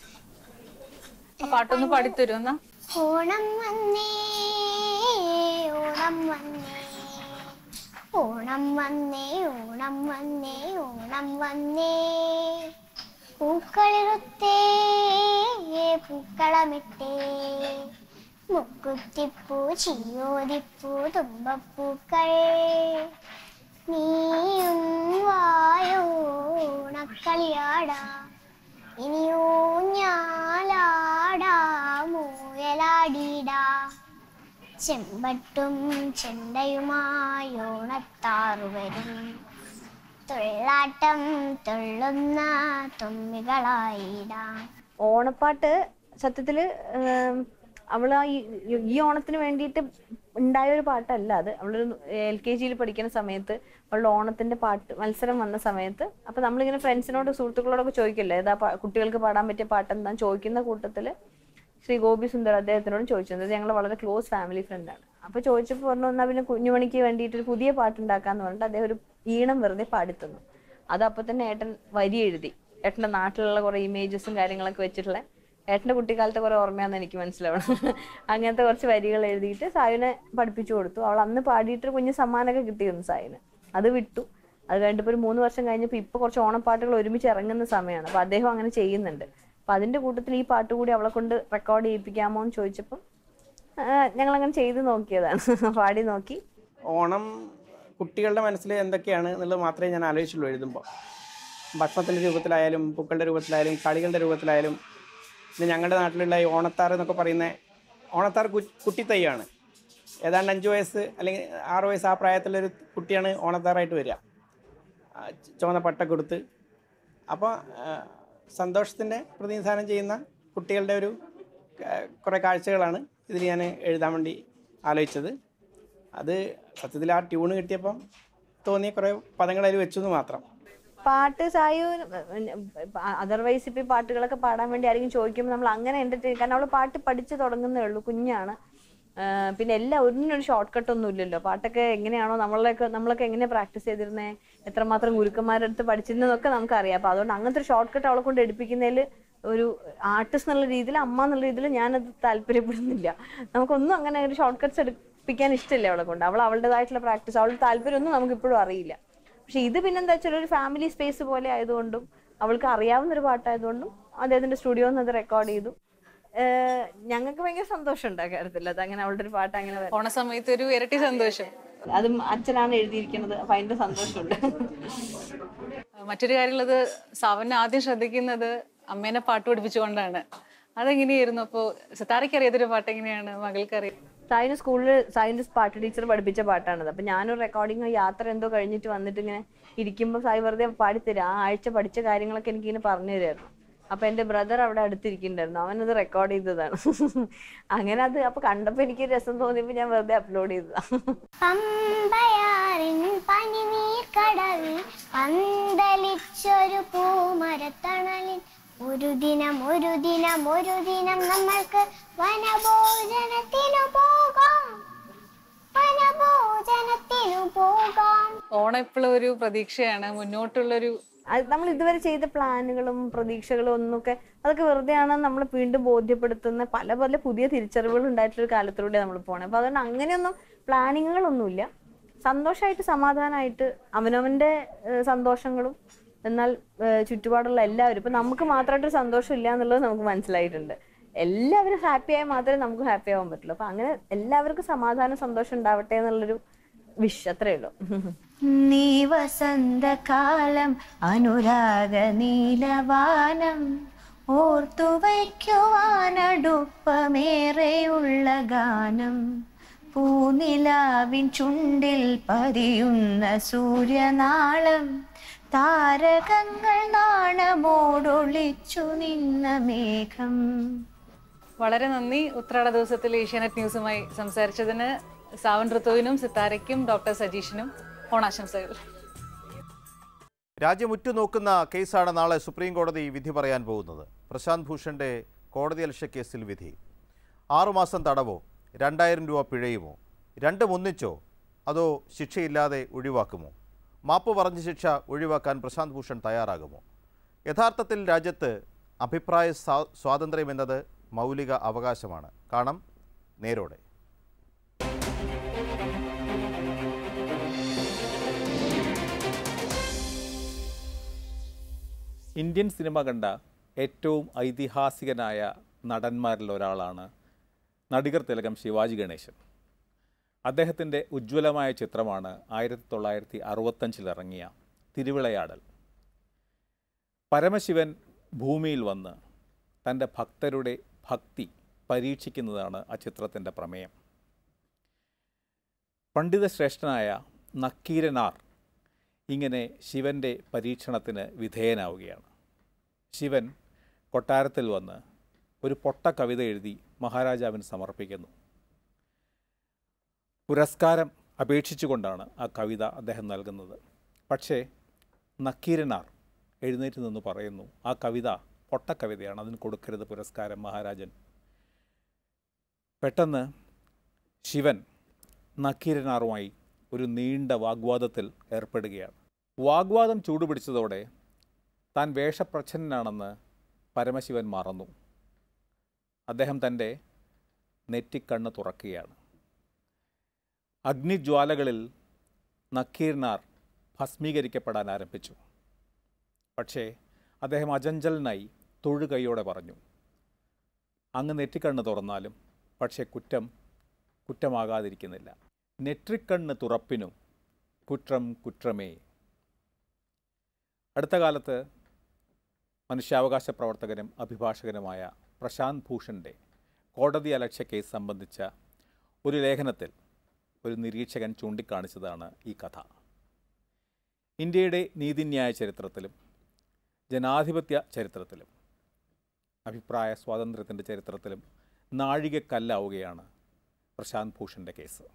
ആ പാട്ടൊന്ന് പാടിത്തരുമോ എന്നാ ഓണം വന്നേ ഓണം വന്നേ ഓണം വന്നേ ഓണം വന്നേ ഓണം വന്നേ പൂക്കളിറുത്തേ പൂക്കളമിട്ടേ മുക്കുത്തിപ്പൂ ചിയോതിപ്പൂ തുമ്പപ്പൂക്കൾ നീയും വായോ ഓണക്കളിയാടാ ഇനിയോ ഞാലാടാ മൂയലാടിടാ ചെമ്പട്ടും ചെണ്ടയുമായി ഓണത്താറു വരും തുള്ളാട്ടം തുള്ളുന്ന തുമ്മികളായിടാം ഓണപ്പാട്ട് സത്യത്തില് ഏം, അവള് ആ ഈ- ഈ ഓണത്തിന് വേണ്ടിയിട്ട് ഉണ്ടായ ഒരു പാട്ടല്ല അത് അവളൊരു എൽ കെ ജിയിൽ പഠിക്കുന്ന സമയത്ത് അവളുടെ ഓണത്തിന്റെ പാട്ട് മത്സരം വന്ന സമയത്ത് അപ്പൊ നമ്മളിങ്ങനെ ഫ്രണ്ട്സിനോട് സുഹൃത്തുക്കളോടൊക്കെ ചോദിക്കില്ലേ ഏതാ പാ- കുട്ടികൾക്ക് പാടാൻ പറ്റിയ പാട്ട് എന്താ ചോദിക്കുന്ന കൂട്ടത്തില് ശ്രീ ഗോപി സുന്ദർ അദ്ദേഹത്തിനോട് ചോദിച്ചത് ഞങ്ങൾ വളരെ ക്ലോസ് ഫാമിലി ഫ്രണ്ടാണ് അപ്പൊ ചോദിച്ചപ്പോൾ പറഞ്ഞു എന്നാ പിന്നെ കുഞ്ഞുമണിക്ക് വേണ്ടിയിട്ട് ഒരു പുതിയ പാട്ട് ഉണ്ടാക്കാന്ന് പറഞ്ഞിട്ട് അദ്ദേഹം ഒരു ഈണം വെറുതെ പാടിത്തന്നു അത് അപ്പോൾ തന്നെ ഏട്ടൻ വരി എഴുതി ഏട്ടൻ്റെ നാട്ടിലുള്ള കുറേ ഇമേജസും കാര്യങ്ങളൊക്കെ വെച്ചിട്ടുള്ള ഏട്ടൻ്റെ കുട്ടിക്കാലത്തെ കുറേ ഓർമ്മയാണെന്ന് എനിക്ക് മനസ്സിലാവണം അങ്ങനത്തെ കുറച്ച് വരികൾ എഴുതിയിട്ട് സായുനെ പഠിപ്പിച്ചു കൊടുത്തു അവൾ അന്ന് പാടിയിട്ട് ഒരു കുഞ്ഞ് സമ്മാനമൊക്കെ കിട്ടിയിരുന്നു സായുന് അത് വിട്ടു അത് കഴിഞ്ഞിട്ട് ഒരു മൂന്ന് വർഷം കഴിഞ്ഞപ്പോൾ ഇപ്പോൾ കുറച്ച് ഓണപ്പാട്ടുകൾ ഒരുമിച്ച് ഇറങ്ങുന്ന സമയമാണ് അപ്പോൾ അദ്ദേഹം അങ്ങനെ ചെയ്യുന്നുണ്ട് അപ്പോൾ അതിൻ്റെ കൂട്ടത്തിൽ ഈ പാട്ട് കൂടി അവളെ കൊണ്ട് റെക്കോർഡ് ചെയ്യിപ്പിക്കാമോ എന്ന് ചോദിച്ചപ്പം ഞങ്ങൾ അങ്ങനെ ചെയ്ത് നോക്കിയതാണ് പാടി നോക്കി ഓണം കുട്ടികളുടെ മനസ്സിൽ എന്തൊക്കെയാണ് എന്നുള്ളത് മാത്രമേ ഞാൻ ആലോചിച്ചുള്ളൂ എഴുതുമ്പോൾ ഭക്ഷണത്തിൻ്റെ രൂപത്തിലായാലും പൂക്കളുടെ രൂപത്തിലായാലും കളികളുടെ രൂപത്തിലായാലും പിന്നെ ഞങ്ങളുടെ നാട്ടിലുള്ള ഈ ഓണത്താർ എന്നൊക്കെ പറയുന്ന ഓണത്താർ കു കുട്ടിത്തൈയാണ് ഏതാണ്ട് അഞ്ച് വയസ്സ് അല്ലെങ്കിൽ ആറ് വയസ്സ് ആ പ്രായത്തിലൊരു കുട്ടിയാണ് ഓണത്താറായിട്ട് വരിക ആ, ചുവന്ന പട്ട കൊടുത്ത് അപ്പോൾ സന്തോഷത്തിൻ്റെ പ്രതിനിധാനം ചെയ്യുന്ന കുട്ടികളുടെ ഒരു ക- കുറേ കാഴ്ചകളാണ് ഇതിൽ ഞാൻ എഴുതാൻ വേണ്ടി ആലോചിച്ചത് അത് സത്യത്തിൽ ആ ട്യൂണ് കിട്ടിയപ്പം തോന്നിയ കുറേ പദങ്ങൾ അതിൽ വെച്ചു എന്ന് മാത്രം പാട്ട് സായു അതർവൈസ് ഇപ്പൊ ഈ പാട്ടുകളൊക്കെ പാടാൻ വേണ്ടി ആരെങ്കിലും ചോദിക്കുമ്പോൾ നമ്മൾ അങ്ങനെ എന്റർടൈൻ കാരണം അവള് പാട്ട് പഠിച്ചു തുടങ്ങുന്നേ ഉള്ളൂ കുഞ്ഞാണ് ആ, പിന്നെ എല്ലാം ഒന്നിനൊരു ഷോർട്ട് കട്ട് ഒന്നും ഇല്ലല്ലോ പാട്ടൊക്കെ എങ്ങനെയാണോ നമ്മളൊക്കെ നമ്മളൊക്കെ എങ്ങനെ പ്രാക്ടീസ് ചെയ്തിരുന്നേ എത്രമാത്രം ഗുരുക്കന്മാരുടെ അടുത്ത് പഠിച്ചിരുന്നതൊക്കെ നമുക്കറിയാം അപ്പൊ അതുകൊണ്ട് അങ്ങനത്തെ ഒരു ഷോർട്ട് കട്ട് അവളെ കൊണ്ട് എടുപ്പിക്കുന്നതിൽ ഒരു ആർട്ടിസ്റ്റ് എന്നുള്ള രീതിയിൽ അമ്മ എന്നുള്ള രീതിയിൽ ഞാനത് താല്പര്യപ്പെടുന്നില്ല നമുക്കൊന്നും അങ്ങനെ ഒരു ഷോർട്ട് കട്ട്സ് എടുപ്പിക്കാൻ ഇഷ്ടമില്ല അവളെ കൊണ്ട് അവൾ അവളുടേതായിട്ടുള്ള പ്രാക്ടീസ് അവളുടെ താല്പര്യമൊന്നും നമുക്ക് ഇപ്പോഴും അറിയില്ല പക്ഷെ ഇത് പിന്നെന്താ വെച്ചാൽ ഒരു ഫാമിലി സ്പേസ് പോലെ ആയതുകൊണ്ടും അവൾക്ക് അറിയാവുന്ന ഒരു പാട്ടായതുകൊണ്ടും അദ്ദേഹത്തിന്റെ സ്റ്റുഡിയോയിൽ നിന്ന് അത് റെക്കോർഡ് ചെയ്തു ഏഹ് ഞങ്ങൾക്ക് ഭയങ്കര സന്തോഷമുണ്ട് ആ കാര്യത്തിൽ അത് അങ്ങനെ അവളുടെ ഒരു പാട്ട് അങ്ങനെ വരാൻ. ഓണസമയത്ത് ഒരു ഇരട്ടി സന്തോഷം അതും അച്ഛനാണ് എഴുതിയിരിക്കുന്നത് അപ്പൊ അതിന്റെ സന്തോഷമുണ്ട് മറ്റൊരു കാര്യമുള്ളത് സാവന് ആദ്യം ശ്രദ്ധിക്കുന്നത് അമ്മേനെ പാട്ട് പഠിപ്പിച്ചുകൊണ്ടാണ് അതെങ്ങനെയായിരുന്നു അപ്പോൾ സിത്താരയ്ക്ക് അറിയാത്തൊരു പാട്ട് എങ്ങനെയാണ് മകൾക്ക് അറിയാം സായിന് സ്കൂളിൽ സായിന്റെ പാട്ട് ടീച്ചർ പഠിപ്പിച്ച പാട്ടാണത് അപ്പൊ ഞാനൊരു റെക്കോർഡിങ് യാത്ര എന്തോ കഴിഞ്ഞിട്ട് വന്നിട്ട് ഇങ്ങനെ ഇരിക്കുമ്പോൾ സായി വെറുതെ പാടിത്തരും ആ ആഴ്ച പഠിച്ച കാര്യങ്ങളൊക്കെ എനിക്ക് ഇങ്ങനെ പറഞ്ഞു തരുമായിരുന്നു അപ്പൊ എന്റെ ബ്രദർ അവിടെ അടുത്തിരിക്കുന്നുണ്ടായിരുന്നു അവനത് റെക്കോർഡ് ചെയ്തതാണ് അങ്ങനെ അത് അപ്പൊ കണ്ടപ്പോ എനിക്ക് രസം തോന്നിയപ്പോ ഞാൻ വെറുതെ അപ്ലോഡ് ചെയ്തതാ പമ്പയാറിൻ പനിനീർ കടവിൽ പന്തലിച്ചൊരു പൂമരത്തണലിൽ ഒരു ദിനം ഒരു ദിനം ഒരു ദിനം നമ്മൾക്ക് വനഭോജനത്തിനു പോകാം വനഭോജനത്തിനു പോകാം ഓണം ഇപ്പോഴും ഒരു പ്രതീക്ഷയാണ് മുന്നോട്ടുള്ളൊരു അത് നമ്മൾ ഇതുവരെ ചെയ്ത പ്ലാനുകളും പ്രതീക്ഷകളും ഒന്നൊക്കെ അതൊക്കെ വെറുതെയാണ് നമ്മൾ വീണ്ടും ബോധ്യപ്പെടുത്തുന്ന പല പല പുതിയ തിരിച്ചറിവുകൾ ഉണ്ടായിട്ടുള്ള ഒരു കാലത്തിലൂടെ നമ്മൾ പോണേ അപ്പൊ അതുകൊണ്ട് അങ്ങനെയൊന്നും പ്ലാനിങ്ങുകളൊന്നുമില്ല സന്തോഷമായിട്ട് സമാധാനമായിട്ട് അവനവന്റെ ഏഹ്, സന്തോഷങ്ങളും എന്നാൽ ഏഹ്, ചുറ്റുപാടുള്ള എല്ലാവരും ഇപ്പൊ നമുക്ക് മാത്രമായിട്ടൊരു സന്തോഷം ഇല്ല എന്നുള്ളത് നമുക്ക് മനസ്സിലായിട്ടുണ്ട് എല്ലാവരും ഹാപ്പി ആയാൽ മാത്രമേ നമുക്ക് ഹാപ്പി ആവാൻ പറ്റുള്ളൂ അപ്പൊ അങ്ങനെ എല്ലാവർക്കും സമാധാനം സന്തോഷം ഉണ്ടാവട്ടെ എന്നുള്ളൊരു വിഷ് അത്രേ ഉള്ളൂ നീ വസന്തകാലം അനുരാഗ നീലവാനം ഓർത്തു വയ്ക്കുവാനടുപ്പമേറെയുള്ള ഗാനം പൂനിലാവിൻ ചുണ്ടിൽ പതിയുന്ന സൂര്യനാളം താരകങ്ങൾ നാണമോടൊളിച്ചു നിന്ന മേഘം വളരെ നന്ദി ഉത്രാട ദിവസത്തിൽ ഏഷ്യാനെറ്റ് ന്യൂസുമായി സംസാരിച്ചതിന് സാവൻ ഋതുവിനും സിത്താരയ്ക്കും ഡോക്ടർ സജീഷിനും ഓണാശംസകൾ രാജ്യം ഉറ്റുനോക്കുന്ന കേസാണ് നാളെ സുപ്രീം കോടതി വിധി പറയാൻ പോകുന്നത് പ്രശാന്ത് ഭൂഷന്റെ കോടതിയലക്ഷ്യ കേസിൽ വിധി ആറുമാസം തടവോ രണ്ടായിരം രൂപ പിഴയുമോ രണ്ടും ഒന്നിച്ചോ അതോ ശിക്ഷയില്ലാതെ ഒഴിവാക്കുമോ മാപ്പ് പറഞ്ഞ ശിക്ഷ ഒഴിവാക്കാൻ പ്രശാന്ത് ഭൂഷൺ തയ്യാറാകുമോ യഥാർത്ഥത്തിൽ രാജ്യത്ത് അഭിപ്രായ സ്വാ- സ്വാതന്ത്ര്യം എന്നത് മൗലിക അവകാശമാണ് കാണാം നേരോടെ ഇന്ത്യൻ സിനിമ കണ്ട ഏറ്റവും ഐതിഹാസികനായ നടന്മാരിൽ ഒരാളാണ് നടികർ തിലകം ശിവാജി ഗണേശൻ അദ്ദേഹത്തിൻ്റെ ഉജ്ജ്വലമായ ചിത്രമാണ് ആയിരത്തി തൊള്ളായിരത്തി അറുപത്തഞ്ചിൽ ഇറങ്ങിയ തിരുവിളയാടൽ പരമശിവൻ ഭൂമിയിൽ വന്ന് തൻ്റെ ഭക്തരുടെ ഭക്തി പരീക്ഷിക്കുന്നതാണ് ആ ചിത്രത്തിൻ്റെ പ്രമേയം പണ്ഡിതശ്രേഷ്ഠനായ നക്കീരനാർ ഇങ്ങനെ ശിവൻ്റെ പരീക്ഷണത്തിന് വിധേയനാവുകയാണ് ശിവൻ കൊട്ടാരത്തിൽ വന്ന് ഒരു പൊട്ട കവിത എഴുതി മഹാരാജാവിന് സമർപ്പിക്കുന്നു പുരസ്കാരം അപേക്ഷിച്ചുകൊണ്ടാണ് ആ കവിത അദ്ദേഹം നൽകുന്നത് പക്ഷേ നക്കീരനാർ എഴുന്നേറ്റ് നിന്ന് പറയുന്നു ആ കവിത പൊട്ട കവിതയാണ് അതിന് കൊടുക്കരുത് പുരസ്കാരം മഹാരാജൻ പെട്ടെന്ന് ശിവൻ നക്കീരനാറുമായി ഒരു നീണ്ട വാഗ്വാദത്തിൽ ഏർപ്പെടുകയാണ് വാഗ്വാദം ചൂടുപിടിച്ചതോടെ താൻ വേഷപ്രച്ഛന്നനാണെന്ന് പരമശിവൻ മറന്നു അദ്ദേഹം തൻ്റെ നെറ്റിക്കണ്ണ് തുറക്കുകയാണ് അഗ്നിജ്വാലകളിൽ നക്കീർനാർ ഭസ്മീകരിക്കപ്പെടാൻ ആരംഭിച്ചു പക്ഷേ അദ്ദേഹം അജഞ്ചലനായി തൊഴുകൈയോടെ പറഞ്ഞു അങ്ങ് നെറ്റിക്കണ്ണ് തുറന്നാലും പക്ഷേ കുറ്റം കുറ്റമാകാതിരിക്കുന്നില്ല നെറ്റിക്കണ്ണ് തുറപ്പിനും കുറ്റം കുற்றമേ അടുത്ത കാലത്ത് മനുഷ്യാവകാശ പ്രവർത്തകനും അഭിഭാഷകനുമായ പ്രശാന്ത് ഭൂഷൻ്റെ കോടതി അലക്ഷ്യ കേസ് സംബന്ധിച്ച ഒരു ലേഖനത്തിൽ ഒരു നിരീക്ഷകൻ ചൂണ്ടിക്കാണിച്ചതാണ് ഈ കഥ ഇന്ത്യയുടെ നീതിന്യായ ചരിത്രത്തിലും ജനാധിപത്യ ചരിത്രത്തിലും അഭിപ്രായ സ്വാതന്ത്ര്യത്തിൻ്റെ ചരിത്രത്തിലും നാഴികക്കല്ലാവുകയാണ് പ്രശാന്ത് ഭൂഷൻ്റെ കേസ്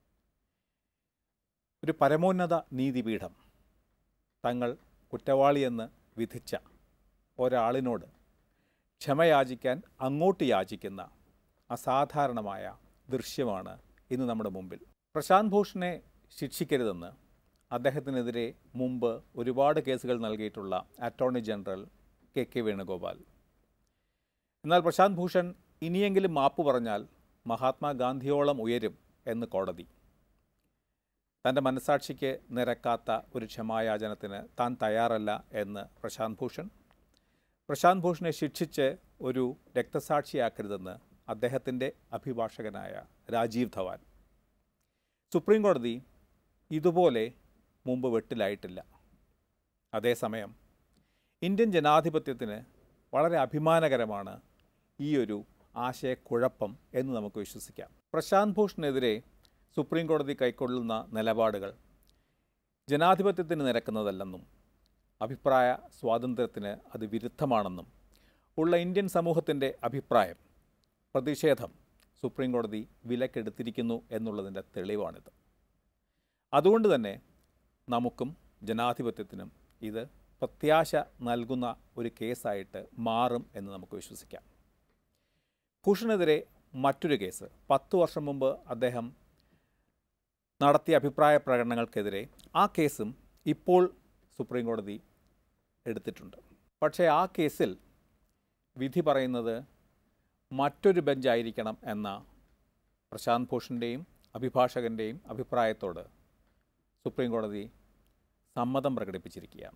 ഒരു പരമോന്നത നീതിപീഠം തങ്ങൾ കുറ്റവാളിയെന്ന് വിധിച്ച ഒരാളിനോട് ക്ഷമയാചിക്കാൻ അങ്ങോട്ട് യാചിക്കുന്ന അസാധാരണമായ ദൃശ്യമാണ് ഇന്ന് നമ്മുടെ മുമ്പിൽ പ്രശാന്ത് ഭൂഷണെ ശിക്ഷിക്കരുതെന്ന് അദ്ദേഹത്തിനെതിരെ മുമ്പ് ഒരുപാട് കേസുകൾ നൽകിയിട്ടുള്ള attorney general K K Venugopal എന്നാൽ പ്രശാന്ത് ഭൂഷൺ ഇനിയെങ്കിലും മാപ്പ് പറഞ്ഞാൽ മഹാത്മാഗാന്ധിയോളം ഉയരും എന്ന് കോടതി തൻ്റെ മനസാക്ഷിക്ക് നിരക്കാത്ത ഒരു ക്ഷമായാചനത്തിന് താൻ തയ്യാറല്ല എന്ന് പ്രശാന്ത് ഭൂഷൺ പ്രശാന്ത് ഭൂഷണെ ശിക്ഷിച്ച് ഒരു രക്തസാക്ഷിയാക്കരുതെന്ന് അദ്ദേഹത്തിൻ്റെ അഭിഭാഷകനായ രാജീവ് ധവാൻ സുപ്രീം കോടതി ഇതുപോലെ മുമ്പ് വെട്ടിലായിട്ടില്ല അതേസമയം ഇന്ത്യൻ ജനാധിപത്യത്തിന് വളരെ അഭിമാനകരമാണ് ഈ ഒരു ആശയക്കുഴപ്പം എന്ന് നമുക്ക് വിശ്വസിക്കാം പ്രശാന്ത് ഭൂഷണെതിരെ സുപ്രീം കോടതി കൈക്കൊള്ളുന്ന നിലപാടുകൾ ജനാധിപത്യത്തിന് നിരക്കുന്നതല്ലെന്നും അഭിപ്രായ സ്വാതന്ത്ര്യത്തിന് അത് വിരുദ്ധമാണെന്നും ഉള്ള ഇന്ത്യൻ സമൂഹത്തിൻ്റെ അഭിപ്രായം പ്രതിഷേധം സുപ്രീം കോടതി വിലക്കെടുത്തിരിക്കുന്നു എന്നുള്ളതിൻ്റെ തെളിവാണിത് അതുകൊണ്ട് തന്നെ നമുക്കും ജനാധിപത്യത്തിനും ഇത് പ്രത്യാശ നൽകുന്ന ഒരു കേസായിട്ട് മാറും എന്ന് നമുക്ക് വിശ്വസിക്കാം ഭൂഷണെതിരെ മറ്റൊരു കേസ് പത്തു വർഷം മുമ്പ് അദ്ദേഹം നടത്തിയ അഭിപ്രായ പ്രകടനങ്ങൾക്കെതിരെ ആ കേസും ഇപ്പോൾ സുപ്രീം കോടതി എടുത്തിട്ടുണ്ട് പക്ഷേ ആ കേസിൽ വിധി പറയുന്നത് മറ്റൊരു ബെഞ്ചായിരിക്കണം എന്ന പ്രശാന്ത് ഭൂഷൻ്റെയും അഭിഭാഷകൻ്റെയും അഭിപ്രായത്തോട് സുപ്രീം കോടതി സമ്മതം പ്രകടിപ്പിച്ചിരിക്കുകയാണ്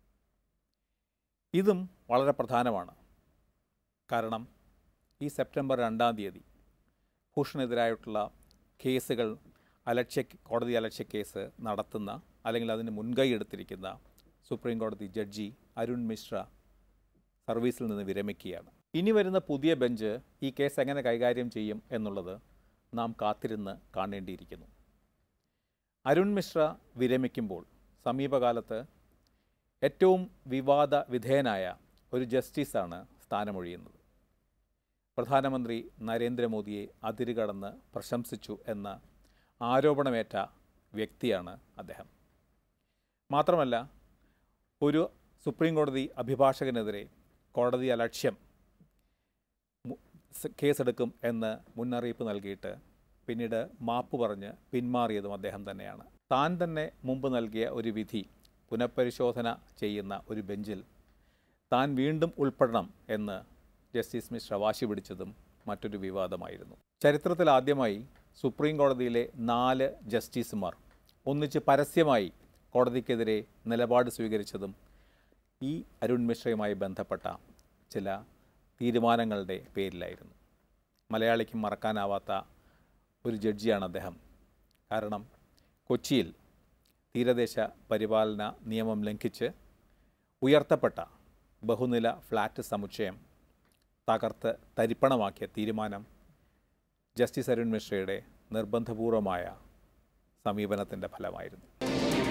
ഇതും വളരെ പ്രധാനമാണ് കാരണം ഈ സെപ്റ്റംബർ രണ്ടാം തീയതി ഭൂഷണെതിരായിട്ടുള്ള കേസുകൾ അലക്ഷ്യ കോടതി അലക്ഷ്യ കേസ് നടത്തുന്ന അല്ലെങ്കിൽ അതിന് മുൻകൈ എടുത്തിരിക്കുന്ന സുപ്രീം കോടതി ജഡ്ജി അരുൺ മിശ്ര സർവീസിൽ നിന്ന് വിരമിക്കുകയാണ് ഇനി വരുന്ന പുതിയ ബെഞ്ച് ഈ കേസ് എങ്ങനെ കൈകാര്യം ചെയ്യും എന്നുള്ളത് നാം കാത്തിരുന്ന് കാണേണ്ടിയിരിക്കുന്നു അരുൺ മിശ്ര വിരമിക്കുമ്പോൾ സമീപകാലത്ത് ഏറ്റവും വിവാദ വിധേയനായ ഒരു ജസ്റ്റിസാണ് സ്ഥാനമൊഴിയുന്നത് പ്രധാനമന്ത്രി നരേന്ദ്രമോദിയെ അതിരുകടന്ന് പ്രശംസിച്ചു എന്ന ആരോപണമേറ്റ വ്യക്തിയാണ് അദ്ദേഹം മാത്രമല്ല ഒരു സുപ്രീം കോടതി അഭിഭാഷകനെതിരെ കോടതി അലക്ഷ്യം മു- സ് കേസെടുക്കും എന്ന് മുന്നറിയിപ്പ് നൽകിയിട്ട് പിന്നീട് മാപ്പ് പറഞ്ഞ് പിന്മാറിയതും അദ്ദേഹം തന്നെയാണ് താൻ തന്നെ മുമ്പ് നൽകിയ ഒരു വിധി പുനഃപരിശോധന ചെയ്യുന്ന ഒരു ബെഞ്ചിൽ താൻ വീണ്ടും ഉൾപ്പെടണം എന്ന് ജസ്റ്റിസ് മിശ്ര വാശി പിടിച്ചതും മറ്റൊരു വിവാദമായിരുന്നു ചരിത്രത്തിൽ ആദ്യമായി സുപ്രീം കോടതിയിലെ നാല് ജസ്റ്റിസുമാർ ഒന്നിച്ച് പരസ്യമായി കോടതിക്കെതിരെ നിലപാട് സ്വീകരിച്ചതും ഈ അരുൺ മിശ്രയുമായി ബന്ധപ്പെട്ട ചില തീരുമാനങ്ങളുടെ പേരിലായിരുന്നു മലയാളിക്ക് മറക്കാനാവാത്ത ഒരു ജഡ്ജിയാണ് അദ്ദേഹം കാരണം കൊച്ചിയിൽ തീരദേശ പരിപാലന നിയമം ലംഘിച്ച് ഉയർത്തപ്പെട്ട ബഹുനില ഫ്ലാറ്റ് സമുച്ചയം തകർത്ത് തരിപ്പണമാക്കിയ തീരുമാനം ജസ്റ്റിസ് അരുൺ മിശ്രയുടെ നിർബന്ധപൂർവമായ സമീപനത്തിൻ്റെ ഫലമായിരുന്നു